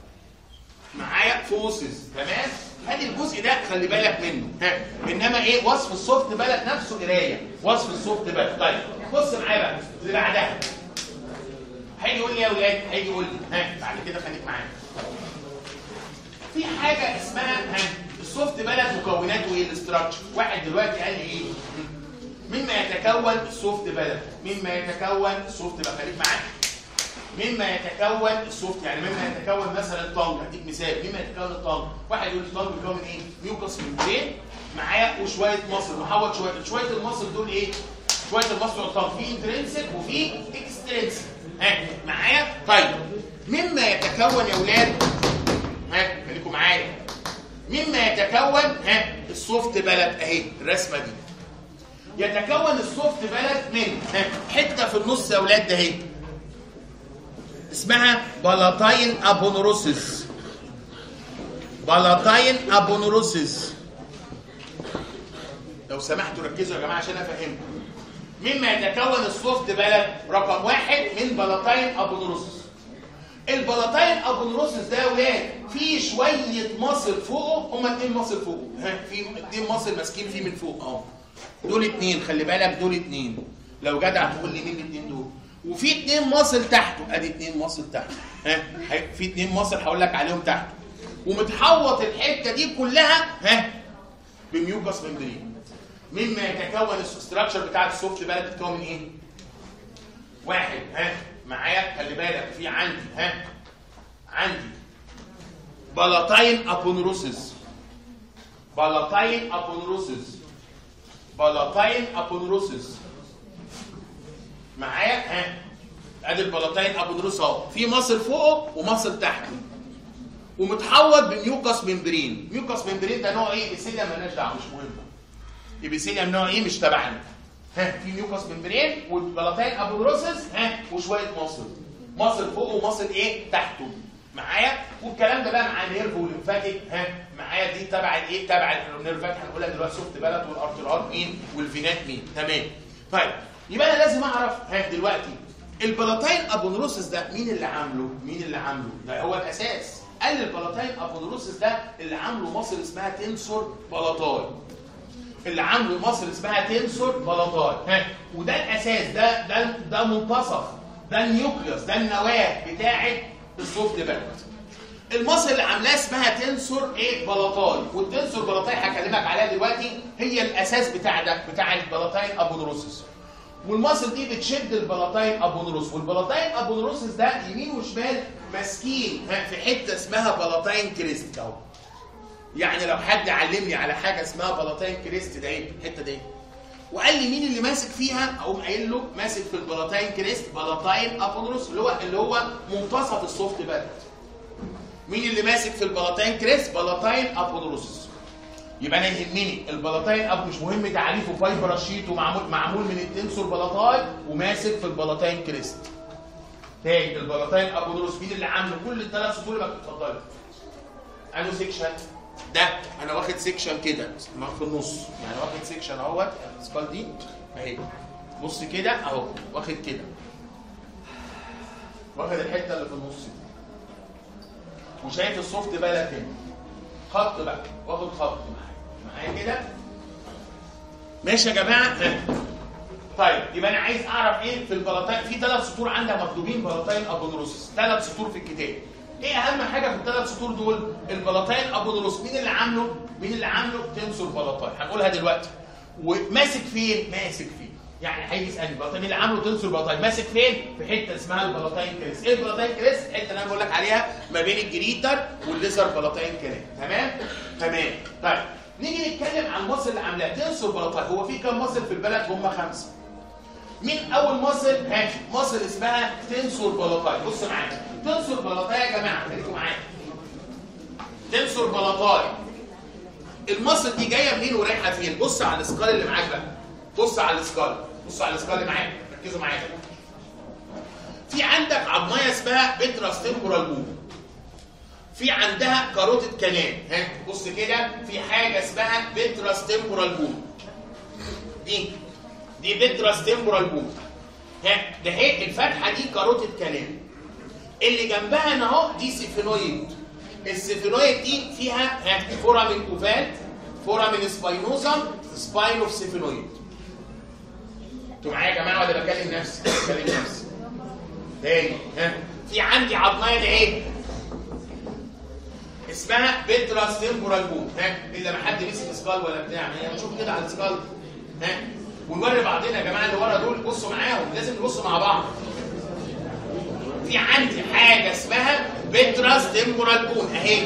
معايا فوسز تمام ادي الجزء ده خلي بالك منه ها انما ايه وصف السوفت بلد نفسه قرايه وصف السوفت بلد طيب بص معايا بقى اللي بعدها هيجي يقول لي يا ولاد هيجي يقول لي ها بعد كده خليك معايا في حاجه اسمها ها السوفت بلد مكوناته ايه الاستراكشر واحد دلوقتي قال لي ايه مما يتكون السوفت بلد مما يتكون السوفت بلد خليك معايا مما يتكون السوفت يعني مما يتكون مثلا الطنج هديك مثال مما يتكون الطنج واحد يقول لي الطنج بيكون ايه ميوكس ممبرين معايا وشويه مصل محوط شويه شويه المصل دول ايه شويه المصل والطنج في انترنسك وفي اكسترنسك ها معايا طيب مما يتكون يا اولاد ها خليكم معايا مما يتكون ها السوفت بلد اهي الرسمه دي يتكون السوفت بلد من ها حته في النص يا اولاد ده اهي اسمها بلاطين ابونوروسيس بلاطين ابونوروسيس لو سمحتوا ركزوا يا جماعه عشان افهمكم مما يتكون السوفت بلد رقم واحد من بلاطين ابونوروسيس البلاطين ابونوروسيس ده يا ولاد فيه شويه مصل فوقه هما اتنين مصل فوقه ها في اتنين مصل ماسكين فيه من فوق اهو دول اتنين خلي بالك دول اتنين لو جدع تقول لي مين الاتنين دول وفي اتنين مصل تحته ادي اتنين مصل تحته ها في اتنين مصل هقول لك عليهم تحته ومتحوط الحته دي كلها ها بميوكس ممبرين مما يتكون الستراكشر بتاعت السوفت بلد بتتكون من ايه؟ واحد ها معايا خلي بالك في عندي ها عندي بلاتاين ابونروسيس بلاتاين ابونروسيس بلاتاين ابونروسيس معايا ها ادي البلاتاين ابونروس اهو في مصل فوقه ومصل تحته ومتحوط بميوكس ممبرين ميوكس ممبرين ده نوع ايه ابيثيليوم مالناش دعوه مش مهم ابيثيليوم نوع ايه مش تبعنا ها في ميوكس ممبرين والبلاتاين ابونروسيس ها وشويه مصل مصل فوقه ومصل ايه تحته معايا والكلام ده بقى مع نيرف وليمفاتيك ها معايا دي تبع الايه تبع النيرفات هنقولها دلوقتي سوفت بلد والارترات مين والفينات مين تمام طيب يبقى انا لازم اعرف ها دلوقتي البلاتاين ابونروسيس ده مين اللي عامله مين اللي عامله ده هو الاساس قال البلاتاين ابونروسيس ده اللي عامله مصر اسمها تنسور بلاتاي اللي عامله مصر اسمها تنسور بلاتاي ها وده الاساس ده ده ده منتصف ده النيوكليوس ده النواه بتاعه السوفت بلد المصل اللي عاملاه اسمها تنسور ايه بلاطاي والتنسور بلاطاي هكلمك عليها دلوقتي هي الاساس بتاع ده بتاع البلاطاين ابونروسيس والمصل دي بتشد البلاطاين ابونروس والبلاطاين ابونروسيس ده يمين وشمال ماسكين في حته اسمها بلاطاين كريست اهو يعني لو حد علمني على حاجه اسمها بلاطاين كريست ده ايه الحته دي وقال لي مين اللي ماسك فيها اقوم قايل له ماسك في البلاطاين كريست بلاطاين ابونروس اللي هو اللي هو منتصف السوفت بلد مين اللي ماسك في البلاطين كريس بلاطين ابودروسس يبقى انا يهمني البلاطين اب مش مهم تعريفه فايبر شيت ومعمول معمول من التنسور بلاطاي وماسك في البلاطين كريست تاني البلاطين ابودروس مين اللي عامله كل الثلاث سطور اللي اتفضلي انو سيكشن ده انا واخد سيكشن كده في النص يعني واخد سيكشن اهوت السكال دي اهي بص كده اهو واخد كده واخد الحته اللي في النص دي وشايف السوفت بلد هنا خط بقى واخد خط معايا معايا كده ماشي يا جماعه طيب يبقى انا عايز اعرف ايه في البلاطين في ثلاث سطور عندها مكتوبين بلاطين ابونروسس ثلاث سطور في الكتاب ايه اهم حاجه في الثلاث سطور دول البلاطين ابونروس مين اللي عامله مين اللي عامله تنسور بلاطين هنقولها دلوقتي وماسك فين ماسك فين يعني هيجي يسالني البلاطين اللي عامله تنسور بلاطين ماسك فين في حته اسمها البلاطين كريس ايه البلاطين كريس الحته اللي انا بقول لك عليها ما بين الجريتر والليزر بلاطين كريس تمام تمام طيب نيجي نتكلم عن المصل اللي عاملاه تنسور بلاطين هو في كام مصل في البلد هم خمسه مين اول مصل هات مصل اسمها تنسور بلاطاي بص معايا تنسور بلاطاي يا جماعه خليكم معايا تنسور بلاطاي المصل دي جايه منين ورايحه فين بص على الاسكال اللي معاك بقى بص على الاسكال بص على الاسكال اللي معاك ركزوا معايا في عندك عظميه اسمها بتراس تمبورال بوم في عندها كاروتيد كانال ها بص كده في حاجه اسمها بتراس تمبورال بوم دي دي بتراس تمبورال بوم ها ده هي الفتحه دي كاروتيد كانال اللي جنبها هنا اهو دي سيفينويد السيفينويد دي فيها ها فورامين اوفال فورامين سباينوزم سباين اوف سيفينويد انتوا معايا يا جماعه ولا بكلم نفسي؟ بكلم نفسي تاني ها في عندي عظميه ده ايه؟ اسمها بتراس تمبورال بوم ها الا ما حد مسك سكال ولا بتاع يعني نشوف كده على السكال ها ونوري بعضنا يا جماعه اللي ورا دول بصوا معاهم لازم نبص مع بعض في عندي حاجه اسمها بتراس تمبورال بون اهي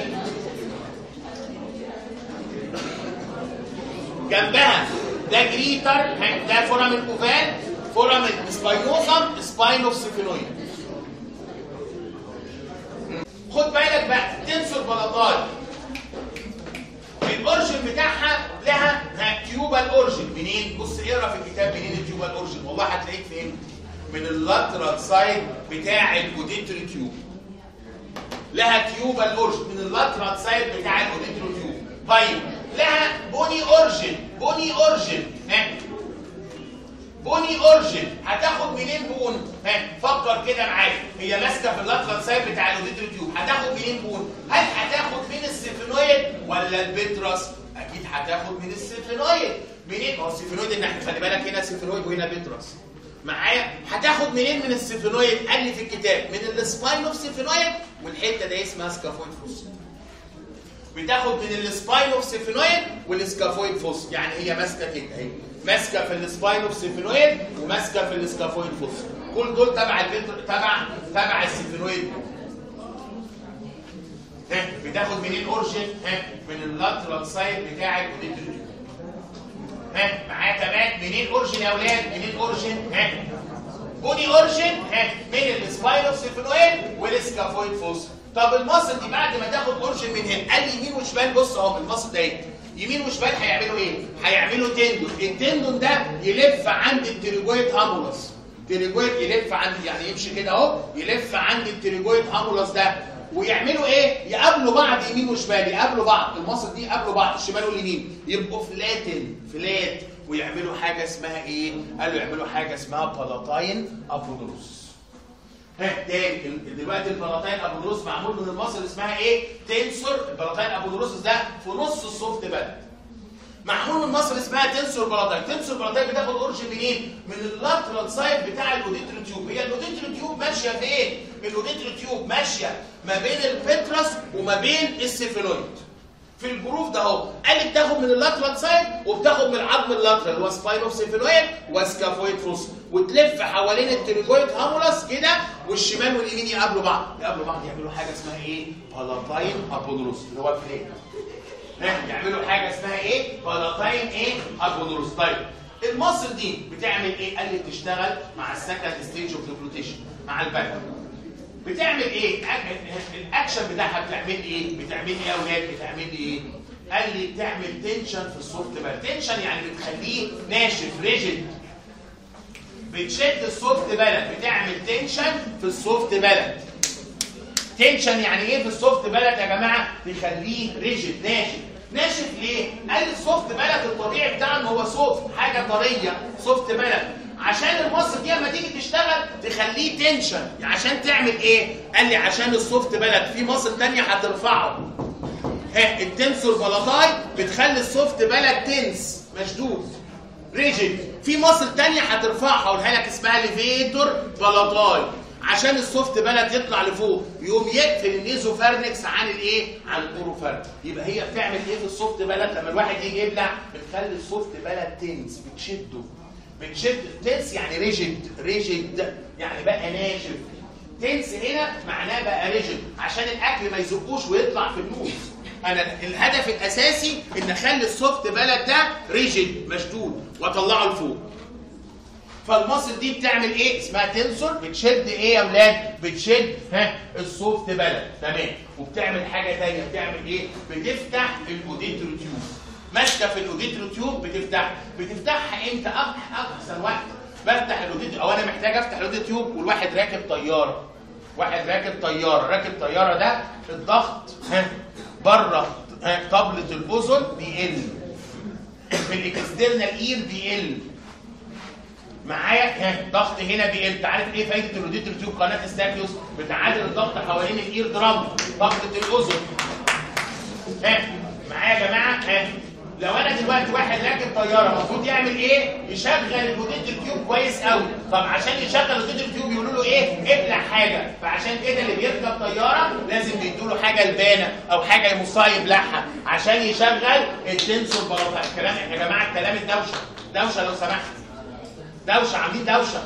جنبها ده جريتر ده فورامين اوفال فورامين سباينوزم سباين اوف سيفينويد خد بالك بقى تنسور بلاطاي الاورجن بتاعها لها تيوبال اورجن منين؟ بص اقرا في الكتاب منين التيوبال اورجن والله هتلاقيك فين؟ من اللاترال سايد بتاع البوديتري تيوب لها تيوبال اورجن من اللاترال سايد بتاع البوديتري تيوب طيب لها بوني اورجن بوني اورجن ها بوني اورجن هتاخد منين بون؟ ها فكر كده معايا هي ماسكه في اللاترال سايد بتاع الاوديتري تيوب هتاخد منين بون؟ هل هتاخد من السيفينويد ولا البترس؟ اكيد هتاخد من السيفينويد منين؟ ما هو السيفينويد ان احنا خلي بالك هنا سيفينويد وهنا بترس معايا هتاخد منين من السيفينويد؟ قال لي في الكتاب من السباين اوف سيفينويد والحته دي اسمها سكافويد فوسيل بتاخد من السباينوسيفينويد والسكافويد فوس يعني هي ماسكه كده اهي ماسكه في السباينوسيفينويد وماسكه في السكافويد فوس كل دول تبع الفيتر تبع تبع السيفينويد ها بتاخد منين اورجن ها من اللاترال سايد بتاع الاوديتوري ها معايا كمان منين اورجن يا اولاد منين اورجن ها بودي اورجن ها من السباينوسيفينويد والسكافويد فوس طب المصل دي بعد ما تاخد اورجن من هنا قال يمين وشمال بص اهو المصل ده ايه يمين وشمال هيعملوا ايه هيعملوا تندون التندون ده يلف عند التريجويد هامولس التريجويد يلف عند يعني يمشي كده اهو يلف عند التريجويد هامولس ده ويعملوا ايه يقابلوا بعض يمين وشمال يقابلوا بعض المصل دي يقابلوا بعض الشمال واليمين يبقوا فلاتن فلات ويعملوا حاجه اسمها ايه قالوا يعملوا حاجه اسمها بالاتاين ابودروس ها تاني دلوقتي البلاطين ابودروس معمول من المصل اسمها ايه تنسور البلاطين ابودروس ده في نص السوفت بلد معمول من مصر اسمها تنسور بلاطين تنسور بلاطين بتاخد اورجن منين من اللاترال سايد بتاع الاوديتري تيوب هي الاوديتري تيوب ماشيه فين الاوديتري تيوب ماشيه ما بين البترس وما بين السيفيلويد في الجروف ده اهو قال بتاخد من اللاترال سايد وبتاخد من العظم اللاترال اللي هو سباينوسيفيلويد وسكافويد فوس وتلف حوالين التريجويد هامولاس كده والشمال واليمين يقابلوا بعض يقابلوا بعض يعملوا حاجه اسمها ايه بالاتاين ابودروس اللي هو الفليك يعملوا حاجه اسمها ايه بالاتاين ايه ابودروس طيب المصل دي بتعمل ايه قال لي بتشتغل مع السكند ستيج اوف ديبلوتيشن مع البلد بتعمل ايه الاكشن بتاعها بتعمل ايه بتعمل ايه يا اولاد بتعمل ايه قال لي بتعمل تنشن في السوفت بلد تنشن يعني بتخليه ناشف ريجيد بتشد السوفت بلد بتعمل تنشن في السوفت بلد تنشن يعني ايه في السوفت بلد يا جماعه تخليه ريجيد ناشف ناشف ليه قال السوفت بلد الطبيعي بتاعه ان هو سوفت حاجه طريه سوفت بلد عشان المصل دي لما تيجي تشتغل تخليه تنشن عشان تعمل ايه قال لي عشان السوفت بلد في مصل تانية هترفعه ها التنسور بلاطاي بتخلي السوفت بلد تنس مشدود ريجيد في مصل تانية هترفعها اقولها لك اسمها ليفيتور بلاطاي عشان السوفت بلد يطلع لفوق يقوم يقفل النيزوفارنكس عن الايه عن الاوروفارنكس يبقى هي بتعمل ايه في السوفت بلد لما الواحد يجي يبلع بتخلي السوفت بلد تنس بتشده بتشد تنس يعني ريجيد ريجيد يعني بقى ناشف تنس هنا معناه بقى ريجيد عشان الاكل ما يزقوش ويطلع في النوز انا الهدف الاساسي ان اخلي السوفت بلد ده ريجيد مشدود واطلعه لفوق فالمصل دي بتعمل ايه اسمها تنسور بتشد ايه يا اولاد بتشد ها السوفت بلد تمام وبتعمل حاجه ثانيه بتعمل ايه بتفتح الاوديترو تيوب ماسكه في الاوديترو تيوب بتفتح بتفتحها امتى احسن وقت بفتح الاوديترو او انا محتاج افتح الاوديترو تيوب والواحد راكب طياره واحد راكب طياره راكب طياره ده الضغط ها بره ها طبله الاذن بيقل في الاكسترنال اير بيقل معايا ها ضغط هنا بيقل انت عارف ايه فايده الاوديتور تيوب قناه ستاكيوس بتعادل الضغط حوالين الاير درام ضغط الاذن ها معايا يا جماعه ها لو انا دلوقتي واحد راكب طياره المفروض يعمل ايه؟ يشغل الاوديتور تيوب كويس قوي طب عشان يشغل الاوديتور تيوب يقولوا له ايه؟ ابلع حاجه فعشان كده اللي بيركب طياره لازم بيدوا له حاجه لبانه او حاجه يمصها يبلعها عشان يشغل التنسور بلاطه الكلام يا جماعه الكلام الدوشه دوشه لو سمحت دوشه عاملين دوشه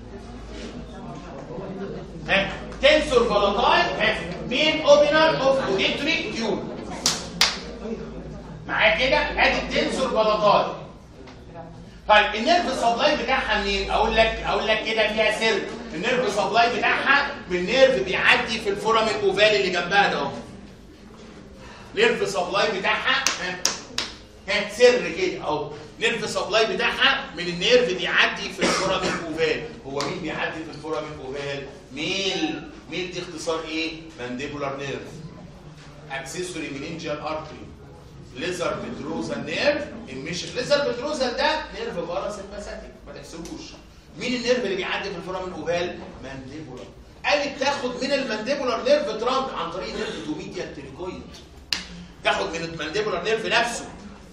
ها تنسور بلاطاي ها مين اوبنر اوف اوديتوري تيوب معايا كده ادي التنسور بلاطاي طيب النيرف سبلاي بتاعها منين اقول لك اقول لك كده فيها سر النيرف سبلاي بتاعها من نيرف بيعدي في الفورم الاوفال اللي جنبها ده اهو نيرف سبلاي بتاعها ها ها سر كده اهو نيرف سبلاي بتاعها من النيرف بيعدي في الفورم الاوفال هو مين بيعدي في الفورم الاوفال ميل ميل دي اختصار ايه مانديبولار نيرف اكسسوري مننجال ارتري ليزر بتروزال نيرف مش الليزر بتروزال ده نيرف باراسمباثيك ما تحسبوش مين النيرف اللي بيعدي في الفورم الاوفال مانديبولار قال لي بتاخد من المانديبولار نيرف ترانك عن طريق نيرف دوميديا التريكويد تاخد من المانديبولار نيرف نفسه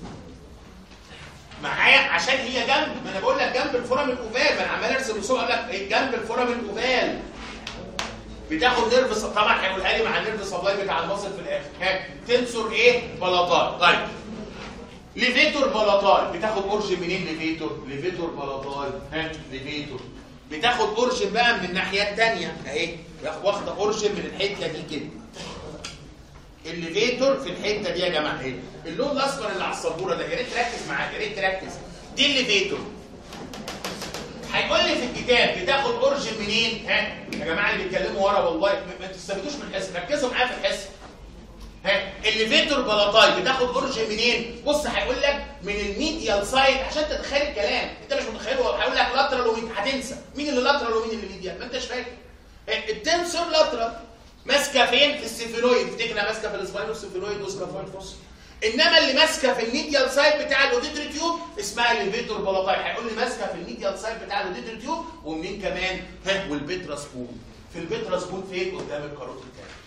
معايا عشان هي جنب ما انا بقول لك جنب الفورم الاوفال ما انا عمال ارسم رسوم اقول لك إيه جنب الفورم الاوفال بتاخد نيرف طبعا هيقولها لي مع النيرف سبلاي بتاع المصل في الاخر ها تنسور ايه بلاطاي طيب ليفيتور بلاطاي بتاخد اورجن منين ليفيتور ليفيتور بلاطاي ها ليفيتور بتاخد اورجن بقى من الناحيه الثانيه اهي واخده اورجن من الحته دي كده الليفيتور في الحته دي يا جماعه اهي اللون الاصفر اللي على السبوره ده يا ريت تركز معايا يا ريت تركز دي الليفيتور هيقول لي في الكتاب بتاخد اورجن منين ها يا جماعه اللي بيتكلموا ورا والله ما- ما تستفيدوش من الحس ركزوا معايا في الحس ها الليفيتور بلاطاي بتاخد اورجن منين بص هيقول لك من الميديال سايد عشان تتخيل الكلام انت مش متخيله هيقول لك لاترال ومين هتنسى مين اللي لاترال ومين اللي ميديال ما انتش فاكر ها، التنسور لاترال ماسكه فين في السيفيرويد افتكرها ماسكه في السباينو سيفيرويد وسكافويد فوس انما اللي ماسكه في الميديال سايد بتاع الاوديتري تيوب اسمها الليفيتور بلاطاي هيقول لي ماسكه في الميديال سايد بتاع الاوديتري تيوب ومنين كمان ها والبيتراس بون في البيتراس بون فين قدام الكاروتيد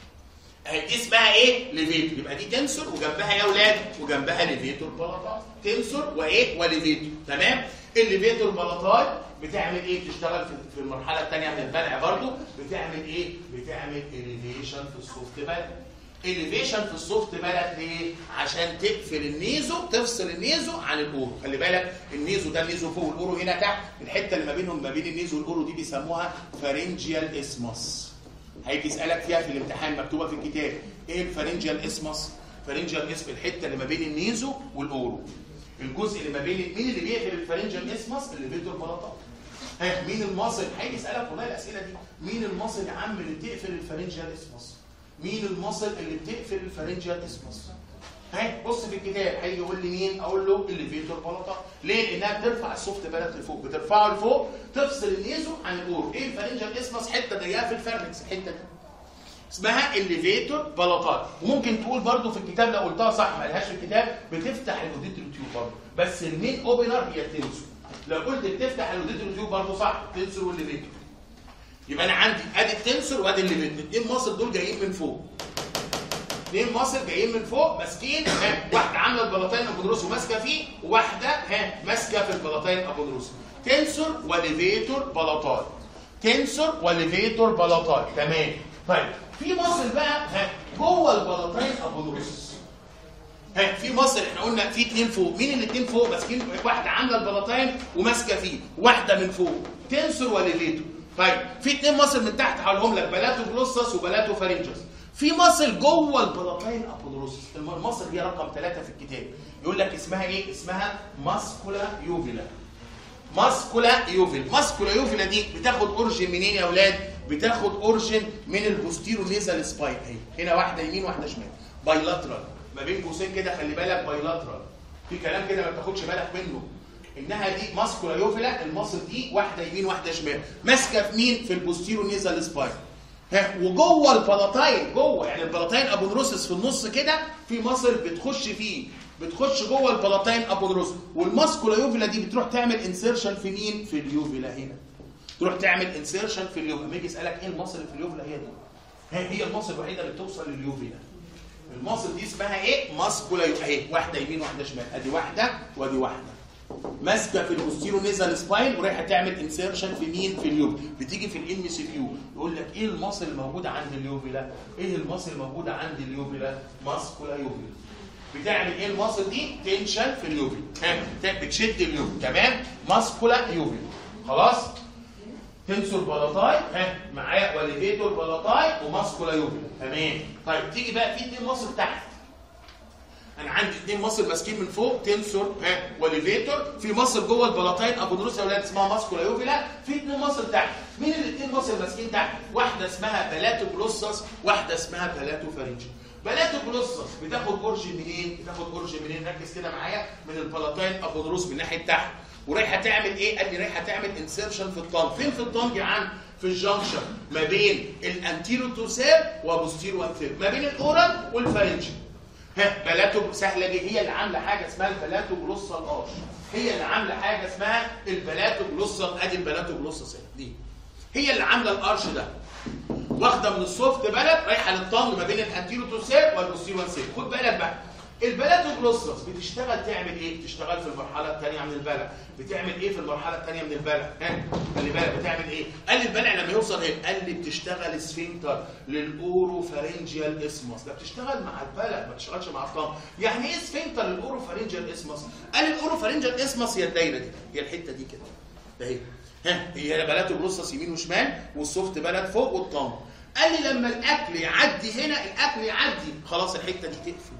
اهي دي اسمها ايه؟ ليفيتور يبقى دي تنسور وجنبها يا اولاد وجنبها ليفيتور بلاطاي تنسور وايه؟ وليفيتور تمام؟ الليفيتور بلاطاي بتعمل ايه؟ بتشتغل في في المرحله الثانيه من البلع برضو بتعمل ايه؟ بتعمل اليفيشن في السوفت بلد اليفيشن في السوفت بلد ليه؟ عشان تقفل النيزو تفصل النيزو عن الاورو خلي بالك النيزو ده النيزو فوق والاورو هنا تحت الحته اللي ما بينهم ما بين النيزو والاورو دي بيسموها فارنجيال اسمس هيجي يسالك فيها في الامتحان مكتوبه في الكتاب ايه الفارنجيال اسمس فارنجيال اسم الحته اللي ما بين النيزو والاورو الجزء اللي ما بين مين اللي بيقفل الفارنجيال اسمس اللي فيتور بلاطات ها مين المصل هيجي يسالك والله الاسئله دي مين المصل يا عم اللي بتقفل الفارنجيال اسمس مين المصل اللي بتقفل الفارنجيال اسمس ها بص في الكتاب هيجي يقول لي مين اقول له الليفيتور بلاطه ليه لانها بترفع السوفت بلد لفوق بترفعه لفوق تفصل النيزو عن الاورو ايه الفارنجيال اسمس حته ضيقه في الفرنكس الحته دي اسمها الليفيتور بلاطات وممكن تقول برضو في الكتاب لو قلتها صح ما قالهاش في الكتاب بتفتح الاوديتري تيوب برضو بس المين اوبنر هي التنسور لو قلت بتفتح الاوديتري تيوب برضو صح التنسور والليفيتور يبقى انا عندي ادي التنسور وادي الليفيتور الاثنين مصل دول جايين من فوق اثنين مصل جايين من فوق ماسكين ها واحده عامله البلاطين ابودروس وماسكه فيه وواحده ها ماسكه في البلاطين ابودروس تنسور وليفيتور بلاطات تنسور وليفيتور بلاطات تمام طيب في مصل بقى ها جوه البلاطين ابودروس ها في مصل احنا قلنا في اثنين فوق مين الاثنين فوق ماسكين واحده عامله البلاطين وماسكه فيه واحده من فوق تنسور وليفيتور طيب في اثنين مصل من تحت هقولهم لك بلاتو جلوسس وبلاتو فارنجس في مصل جوه البلاطين ابودروسس المصل هي رقم ثلاثة في الكتاب يقول لك اسمها ايه اسمها ماسكولا يوفيلا ماسكولا يوفيل ماسكولا يوفيلا دي بتاخد اورجن منين يا اولاد بتاخد اورجن من البوستيرو نيزال سباين اهي هنا واحده يمين واحده شمال بايلاترال ما بين قوسين كده خلي بالك بايلاترال في كلام كده ما تاخدش بالك منه انها دي ماسكولا يوفيلا المصل دي واحده يمين واحده شمال ماسكه في مين في البوستيرو نيزال سباين ها وجوه البلاطين جوه يعني البلاطين ابونروسس في النص كده في مصل بتخش فيه بتخش جوه البلاطين ابونروسس والماسكولا يوفيلا دي بتروح تعمل انسيرشن في مين في اليوفيلا هنا تروح تعمل انسيرشن في اليوفيلا لما يجي يسالك ايه المصل اللي في اليوفيلا هي دي ها هي المصل الوحيده اللي بتوصل لليوفيلا المصل دي اسمها ايه ماسكولا يوفيلا اهي واحده يمين واحده شمال ادي واحده وادي واحده ماسكه في البوستيرو نيزال سباين ورايحه تعمل انسيرشن في مين في اليوفيلا بتيجي في الام سي كيو يقول لك ايه المصل الموجوده عند اليوفيلا ايه المصل الموجوده عند اليوفيلا ماسكولا يوفيلا بتعمل ايه المصل دي تنشن في اليوفيلا ها بتشد اليوفيلا تمام ماسكولا يوفيلا خلاص تنسور بلاطاي ها معايا وليفيتور بلاطاي وماسكولا يوفيلا تمام طيب تيجي بقى في اتنين مصل تحت انا عندي اثنين مصل ماسكين من فوق تنسور ها وليفيتور في مصل جوه البلاطين ابودروس يا اولاد اسمها ماسكولا يوفيلا في اثنين مصل تحت مين الاثنين مصل ماسكين تحت واحده اسمها بلاتو جلوسس واحده اسمها بلاتو فارنجي بلاتو جلوسس بتاخد اورج منين بتاخد اورج منين ركز كده معايا من البلاطين ابودروس من ناحيه تحت ورايحه تعمل ايه قال لي رايحه تعمل انسيرشن في الطن فين في الطن يا عم في الجنكشن ما بين الانتيرو توسير وبوستيرو انتيرو ما بين الاورال والفارنجي ها بلاتو سهله دي هي اللي عامله حاجه اسمها البلاتو جلوسال ارش هي اللي عامله حاجه اسمها البلاتو جلوسال ادي البلاتو جلوسال دي هي اللي عامله الارش ده واخده من السوفت بلد رايحه للطن ما بين الانتيرو توسير والبوستيرو انسير خد بالك بقى البلاتوجلوسس بتشتغل تعمل ايه؟ بتشتغل في المرحله الثانيه من البلع بتعمل ايه في المرحله الثانيه من البلع؟ ها؟ خلي بالك بتعمل ايه؟ قال لي البلع لما يوصل هنا قال لي بتشتغل سفنكتر للاوروفارنجيال اسمس ده بتشتغل مع البلع ما بتشتغلش مع الطعم يعني ايه سفنكتر للاوروفارنجيال اسمس؟ قال الاوروفارنجيال اسمس هي الدايره دي هي الحته دي كده ده هي ها هي بلاتوجلوسس يمين وشمال والسوفت بلد فوق والطعم قال لي لما الاكل يعدي هنا الاكل يعدي خلاص الحته دي تقفل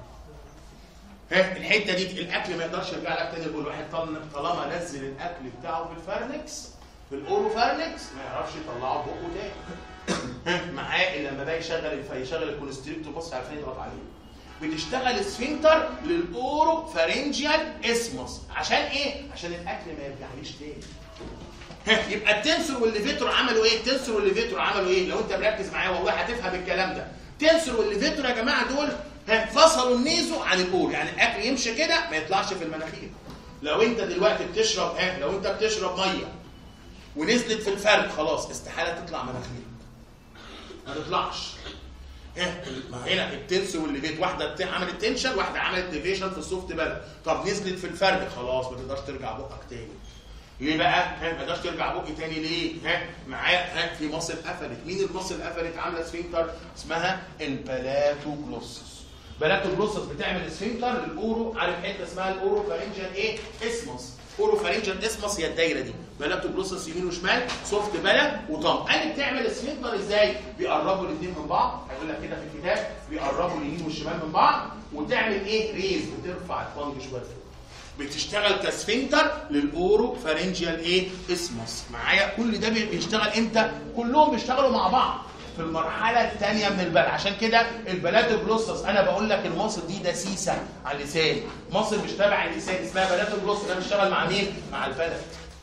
ها الحته دي الاكل ما يقدرش يرجع لك تاني يقول واحد طالما طالما نزل الاكل بتاعه في الفارنكس في الاوروفارنكس ما يعرفش يطلعه بقه تاني ها معاه الا لما بقى يشغل يشغل الكونستريكتور بص عارفين يضغط عليه بتشتغل سفنكتر للاورو فارنجيال اسمس عشان ايه؟ عشان الاكل ما يرجعليش تاني ها يبقى التنسور والليفيتور عملوا ايه؟ التنسور والليفيتور عملوا ايه؟ لو انت مركز معايا والله هتفهم الكلام ده. تنسور والليفيتور يا جماعه دول ها فصلوا النيزو عن البول يعني الاكل يمشي كده ما يطلعش في المناخير. لو انت دلوقتي بتشرب ها لو انت بتشرب ميه ونزلت في الفرد خلاص استحاله تطلع مناخيرك. ما تطلعش. ها هنا التنس والليفيت واحده عملت تنشن واحده عملت ديفيشن في السوفت بلد طب نزلت في الفرد خلاص ما تقدرش ترجع بقك تاني. ليه بقى؟ ها ما تقدرش ترجع بقي تاني ليه؟ ها معاه ها في مصل قفلت، مين المصل قفلت عامله سفنكتر؟ اسمها البلاتوجلوسس. بلاتوجلوسس بتعمل سفنكتر للاورو عارف حته اسمها الاورو فارنجال ايه؟ اسمس. اورو فارنجال اسمس هي الدايره دي، بلاتوجلوسس يمين وشمال، سوفت بلا وطم. قال بتعمل سفنكتر ازاي؟ بيقربوا الاثنين من بعض، هيقول لك كده في الكتاب بيقربوا اليمين والشمال من بعض وتعمل ايه؟ ريز بترفع الطنج شويه فوق. بتشتغل كسفنكتر للاورو فارنجيال ايه اسمس معايا كل ده بيشتغل امتى كلهم بيشتغلوا مع بعض في المرحله الثانيه من البلع عشان كده البلاتوجلوسس انا بقول لك المصل دي دسيسه على اللسان مصل مش تبع اللسان اسمها بلاتوجلوسس ده بيشتغل مع مين مع البلد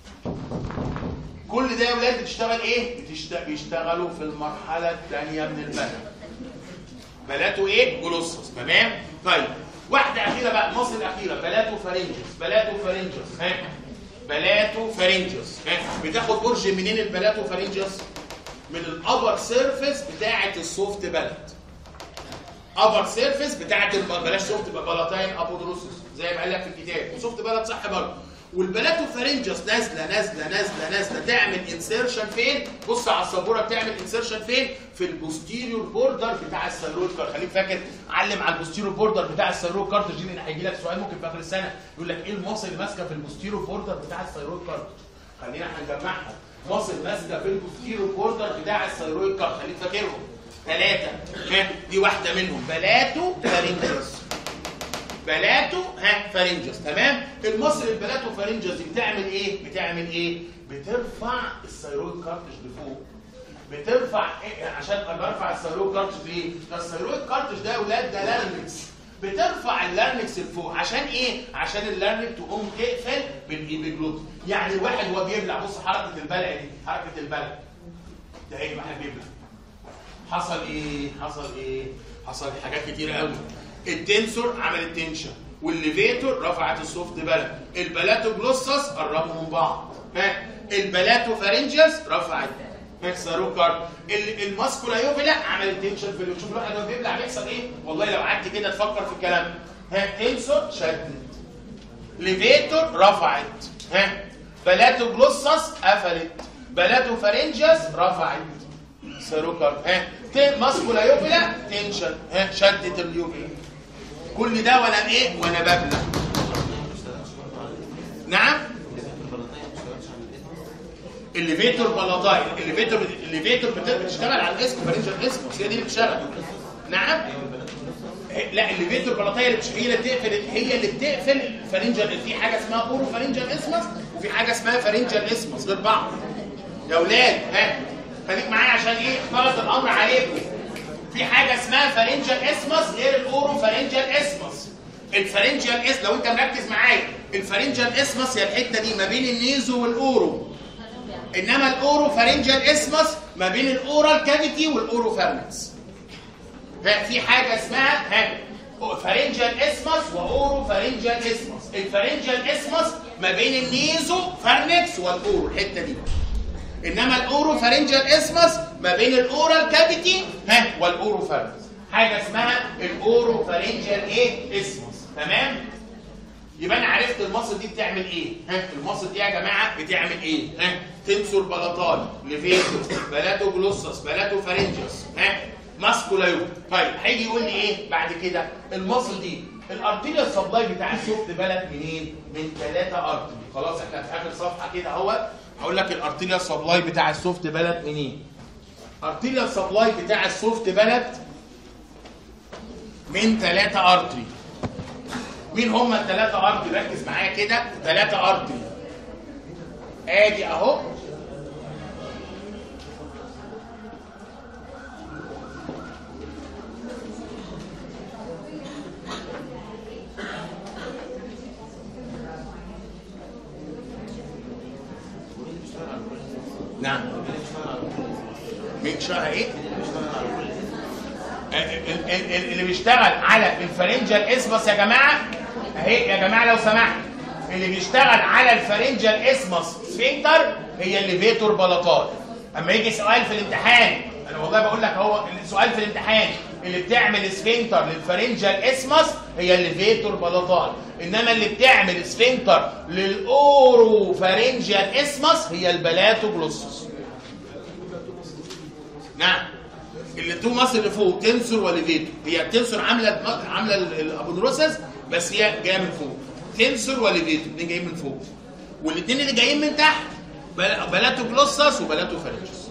كل ده يا ولاد بتشتغل ايه بتشتغل بيشتغلوا في المرحله الثانيه من البلع بلاتو ايه جلوسس تمام طيب واحدة أخيرة بقى المصل الأخيرة بلاتو فارنجس بلاتو فارنجس ها بلاتو فارنجس ها بتاخد برج منين البلاتو فارنجس؟ من الأبر سيرفيس بتاعة السوفت بلد أبر سيرفيس بتاعة بلاش سوفت بلاتين أبودروسس زي ما قال لك في الكتاب وسوفت بلد صح برضه والبلاتو فارنجس نازله نازله نازله نازله تعمل انسيرشن فين؟ بص على السبوره بتعمل انسيرشن فين؟ في البوستيريور بوردر بتاع الثيرويد كارت خليك فاكر علم على البوستيريور بوردر بتاع الثيرويد كارت دي لان هيجي لك سؤال ممكن في اخر السنه يقول لك ايه المصل اللي ماسكه في البوستيريور بوردر بتاع الثيرويد كارت خلينا هنجمعها مصل ماسكه في البوستيريور بوردر بتاع الثيرويد كارت خليك فاكرهم ثلاثه دي واحده منهم بلاتو فارنجس بلاتو ها فارنجس تمام المصل البلاتو فارنجس دي بتعمل ايه بتعمل ايه بترفع الثيرويد كارتج لفوق بترفع إيه؟ عشان برفع الثيرويد كارتج ليه ده الثيرويد كارتج ده يا اولاد ده لارنكس بترفع اللارنكس لفوق عشان ايه عشان اللارنك تقوم تقفل بالايبيجلوت يعني واحد وهو بيبلع بص حركه البلع دي حركه البلع ده ايه واحد بيبلع حصل ايه حصل ايه حصل حاجات كتيره قوي التنسور عمل تنشن والليفيتور رفعت السوفت بلد البلاتوجلوسس قربوا من بعض ها البلاتو فارنجس رفعت هكساروكار الماسكولايوفيلا عمل تنشن في شوف الواحد لو بيبلع بيحصل ايه والله لو قعدت كده تفكر في الكلام ها تنسور شدت ليفيتور رفعت ها بلاتوجلوسس قفلت بلاتو فارنجس رفعت ساروكار ها ماسكولايوفيلا تنشن ها شدت اليوفيلا كل ده وانا ايه وانا ببلع نعم الليفيتور بلاداي الليفيتور الليفيتور بتشتغل على الاسم فرنجر اسم هي دي اللي بتشتغل نعم لا الليفيتور بلاداي اللي هي اللي بتقفل هي اللي بتقفل فرنجر في حاجه اسمها اورو فرنجر اسمس وفي حاجه اسمها فرنجر اسمس غير بعض يا اولاد ها خليك معايا عشان ايه اختلط الامر عليكم في حاجه اسمها فارنجال اسمس غير الاورو فارنجال اسمس الفارنجال اس لو انت مركز معايا الفارنجال اسمس هي الحته دي ما بين النيزو والاورو انما الاورو فارنجال اسمس ما بين الاورال كافيتي والاورو فارنكس ها في حاجه اسمها ها فارنجال اسمس واورو فارنجال اسمس الفارنجال اسمس ما بين النيزو فارنكس والاورو الحته دي انما الاورو فارنجال اسمس ما بين الاورال كافيتي ها والاورو فارنكس حاجه اسمها الاورو فارنجال ايه اسمس تمام يبقى انا عرفت المصل دي بتعمل ايه ها المصل دي يا جماعه بتعمل ايه ها تنسور بلاطال ليفيتو بلاتو جلوسس بلاتو فارنجس ها ماسكولايو طيب هيجي يقول لي ايه بعد كده المصل دي الارتيريال سبلاي بتاع السوفت بلد منين من ثلاثه ارتري خلاص احنا في اخر صفحه كده اهو هقول لك الارتيريال سبلاي بتاع السوفت بلد منين ارتيريال سبلاي بتاع السوفت بلد من ثلاثه ارتري مين هم الثلاثة أرضي؟ ركز معايا كده ثلاثة أرضي. آدي أهو نعم مين شرح ايه؟ ال- ال- ال- اللي بيشتغل على الفرنجال اسمس يا جماعه اهي يا جماعه لو سمحت اللي بيشتغل على الفرنجال اسمس سفنكتر هي الليفيتور بلاطات اما يجي سؤال في الامتحان انا والله بقول لك هو السؤال في الامتحان اللي بتعمل سفنكتر للفرنجال اسمس هي الليفيتور بلاطات انما اللي بتعمل سفنكتر للاورو فرنجال اسمس هي البلاتو جلوسوس نعم اللي تو مصر اللي فوق تنسور وليفيتو هي التنسور عامله عامله ال- الابودروسس بس هي جايه من فوق تنسور وليفيتو الاثنين جايين من فوق والاثنين اللي جايين من تحت بل- بلاتو جلوسس وبلاتو فارنجس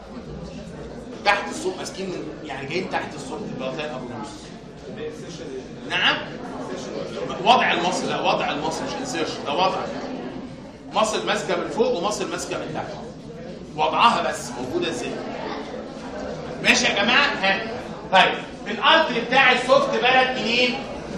تحت الصوت ماسكين من- يعني جايين تحت الصوت البلاطات ابودروسس نعم وضع المصل لا وضع المصل مش انسيرشن ده وضع مصل ماسكه من فوق ومصل ماسكه من تحت وضعها بس موجوده ازاي ماشي يا جماعه ها طيب الارتري بتاع السوفت بلد منين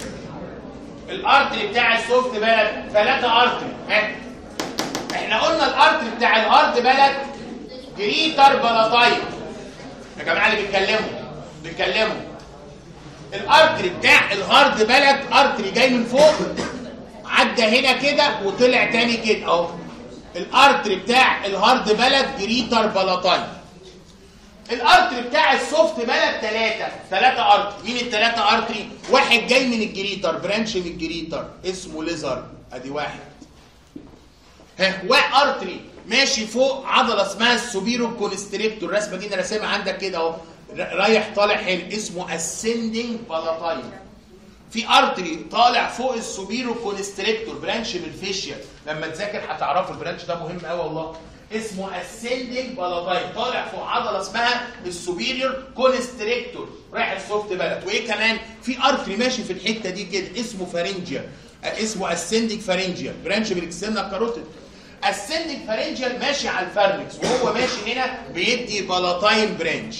الارتري بتاع السوفت بلد ثلاثه ارتري ها احنا قلنا الارتري بتاع الارض بلد جريتر بلاطايت يا جماعه اللي بيتكلموا بيتكلموا الارتري بتاع الهارد بلد ارتري جاي من فوق عدى هنا كده وطلع تاني كده اهو الارتري بتاع الهارد بلد جريتر بلاطايت الارتري بتاع السوفت بلد ثلاثة ثلاثة ارتري مين الثلاثة ارتري واحد جاي من الجريتر برانش من الجريتر اسمه ليزر ادي واحد ها وارتري ماشي فوق عضلة اسمها السوبيرو كونستريكتور الرسمة دي انا راسمها عندك كده اهو ر- رايح طالع هنا اسمه اسندنج بالاتاين في ارتري طالع فوق السوبيرو كونستريكتور برانش من الفيشيا لما تذاكر هتعرفوا البرانش ده مهم قوي والله اسمه اسندنج بالاتاين طالع فوق عضله اسمها السوبيريور كونستريكتور رايح السوفت بلد وايه كمان في ارتري ماشي في الحته دي كده اسمه فارنجيا آه، اسمه اسندنج فارنجيا برانش من الاكسترنال كاروتيد اسندنج فارنجيا ماشي على الفارنكس وهو ماشي هنا بيدي بالاتاين برانش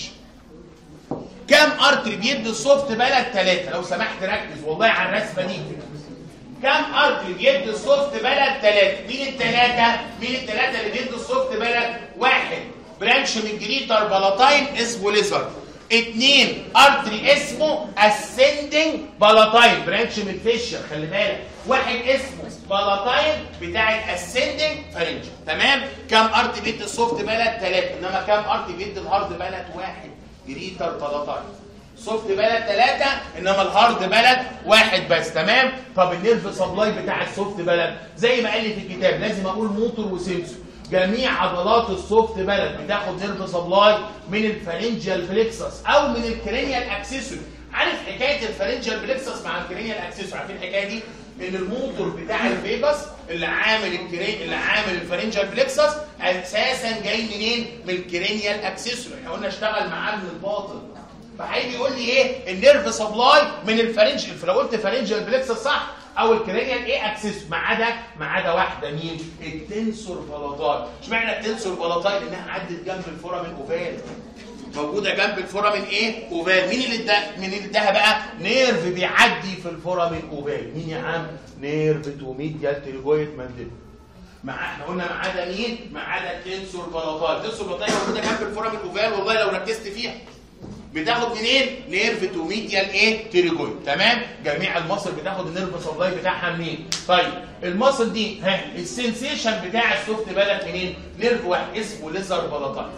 كام ارتري بيدي السوفت بلد ثلاثة لو سمحت ركز والله على الرسمة دي كام ارتري بيدي السوفت بلد ثلاثة مين الثلاثة؟ مين الثلاثة اللي بيدي السوفت بلد؟ واحد برانش من جريتر بلاتاين اسمه ليزر اثنين ارتري اسمه اسندنج بلاتاين برانش من فيشر خلي بالك واحد اسمه بلاتاين بتاع الاسندنج فارنج تمام كام ارتري بيدي السوفت بلد ثلاثة انما كام ارتري بيدي الهارد بلد واحد جريتر بلاتاين سوفت بلد ثلاثة انما الهارد بلد واحد بس تمام طب النيرف سبلاي بتاع السوفت بلد زي ما قال لي في الكتاب لازم اقول موتور وسنسور جميع عضلات السوفت بلد بتاخد نيرف سبلاي من الفارنجيال فليكسس او من الكرينيال اكسسوري عارف حكايه الفارنجيال فليكسس مع الكرينيال اكسسوري عارفين الحكايه دي ان الموتور بتاع الفيجاس اللي عامل الكرين اللي عامل الفارنجيال فليكسس اساسا جاي منين من الكرينيال اكسسوري احنا قلنا اشتغل معاه من الباطن فهيجي يقول لي ايه النيرف سبلاي من الفارنج لو قلت فارنجيال بلكسس صح او الكرينيال ايه اكسس ما عدا ما عدا واحده مين التنسور بلاطاي اشمعنى التنسور بلاطاي لانها عدت جنب الفورامين اوفال موجوده جنب الفورامين ايه اوفال مين اللي اداها مين اللي اداها بقى نيرف بيعدي في الفورامين اوفال مين يا عم نيرف تو ميديال تيرجويد مانديبل مع احنا قلنا ما عدا مين؟ ما عدا التنسور بلاطاي، التنسور بلاطاي موجوده جنب الفورامين اوفال والله لو ركزت فيها بتاخد منين؟ نيرف تو ميديال ايه؟ تيريجويد تمام؟ جميع المصل بتاخد النيرف سبلاي بتاعها منين؟ طيب المصل دي ها السنسيشن بتاع السوفت بلد منين؟ نيرف واحد اسمه ليزر بلاطاي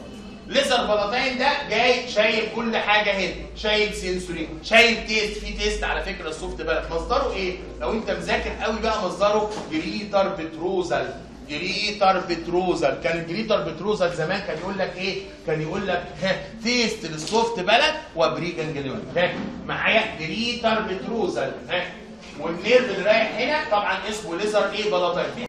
ليزر بلاتين ده جاي شايل كل حاجه هنا شايل سنسوري شايل تيست في تيست على فكره السوفت بلد مصدره ايه لو انت مذاكر قوي بقى مصدره جريتر بتروزل جريتر بتروزل كان الجريتر بتروزل زمان كان يقول لك ايه كان يقول لك ها تيست للسوفت بلد وبري جانجليون ها معايا جريتر بتروزل ها والنيرف اللي رايح هنا طبعا اسمه ليزر ايه بلاتين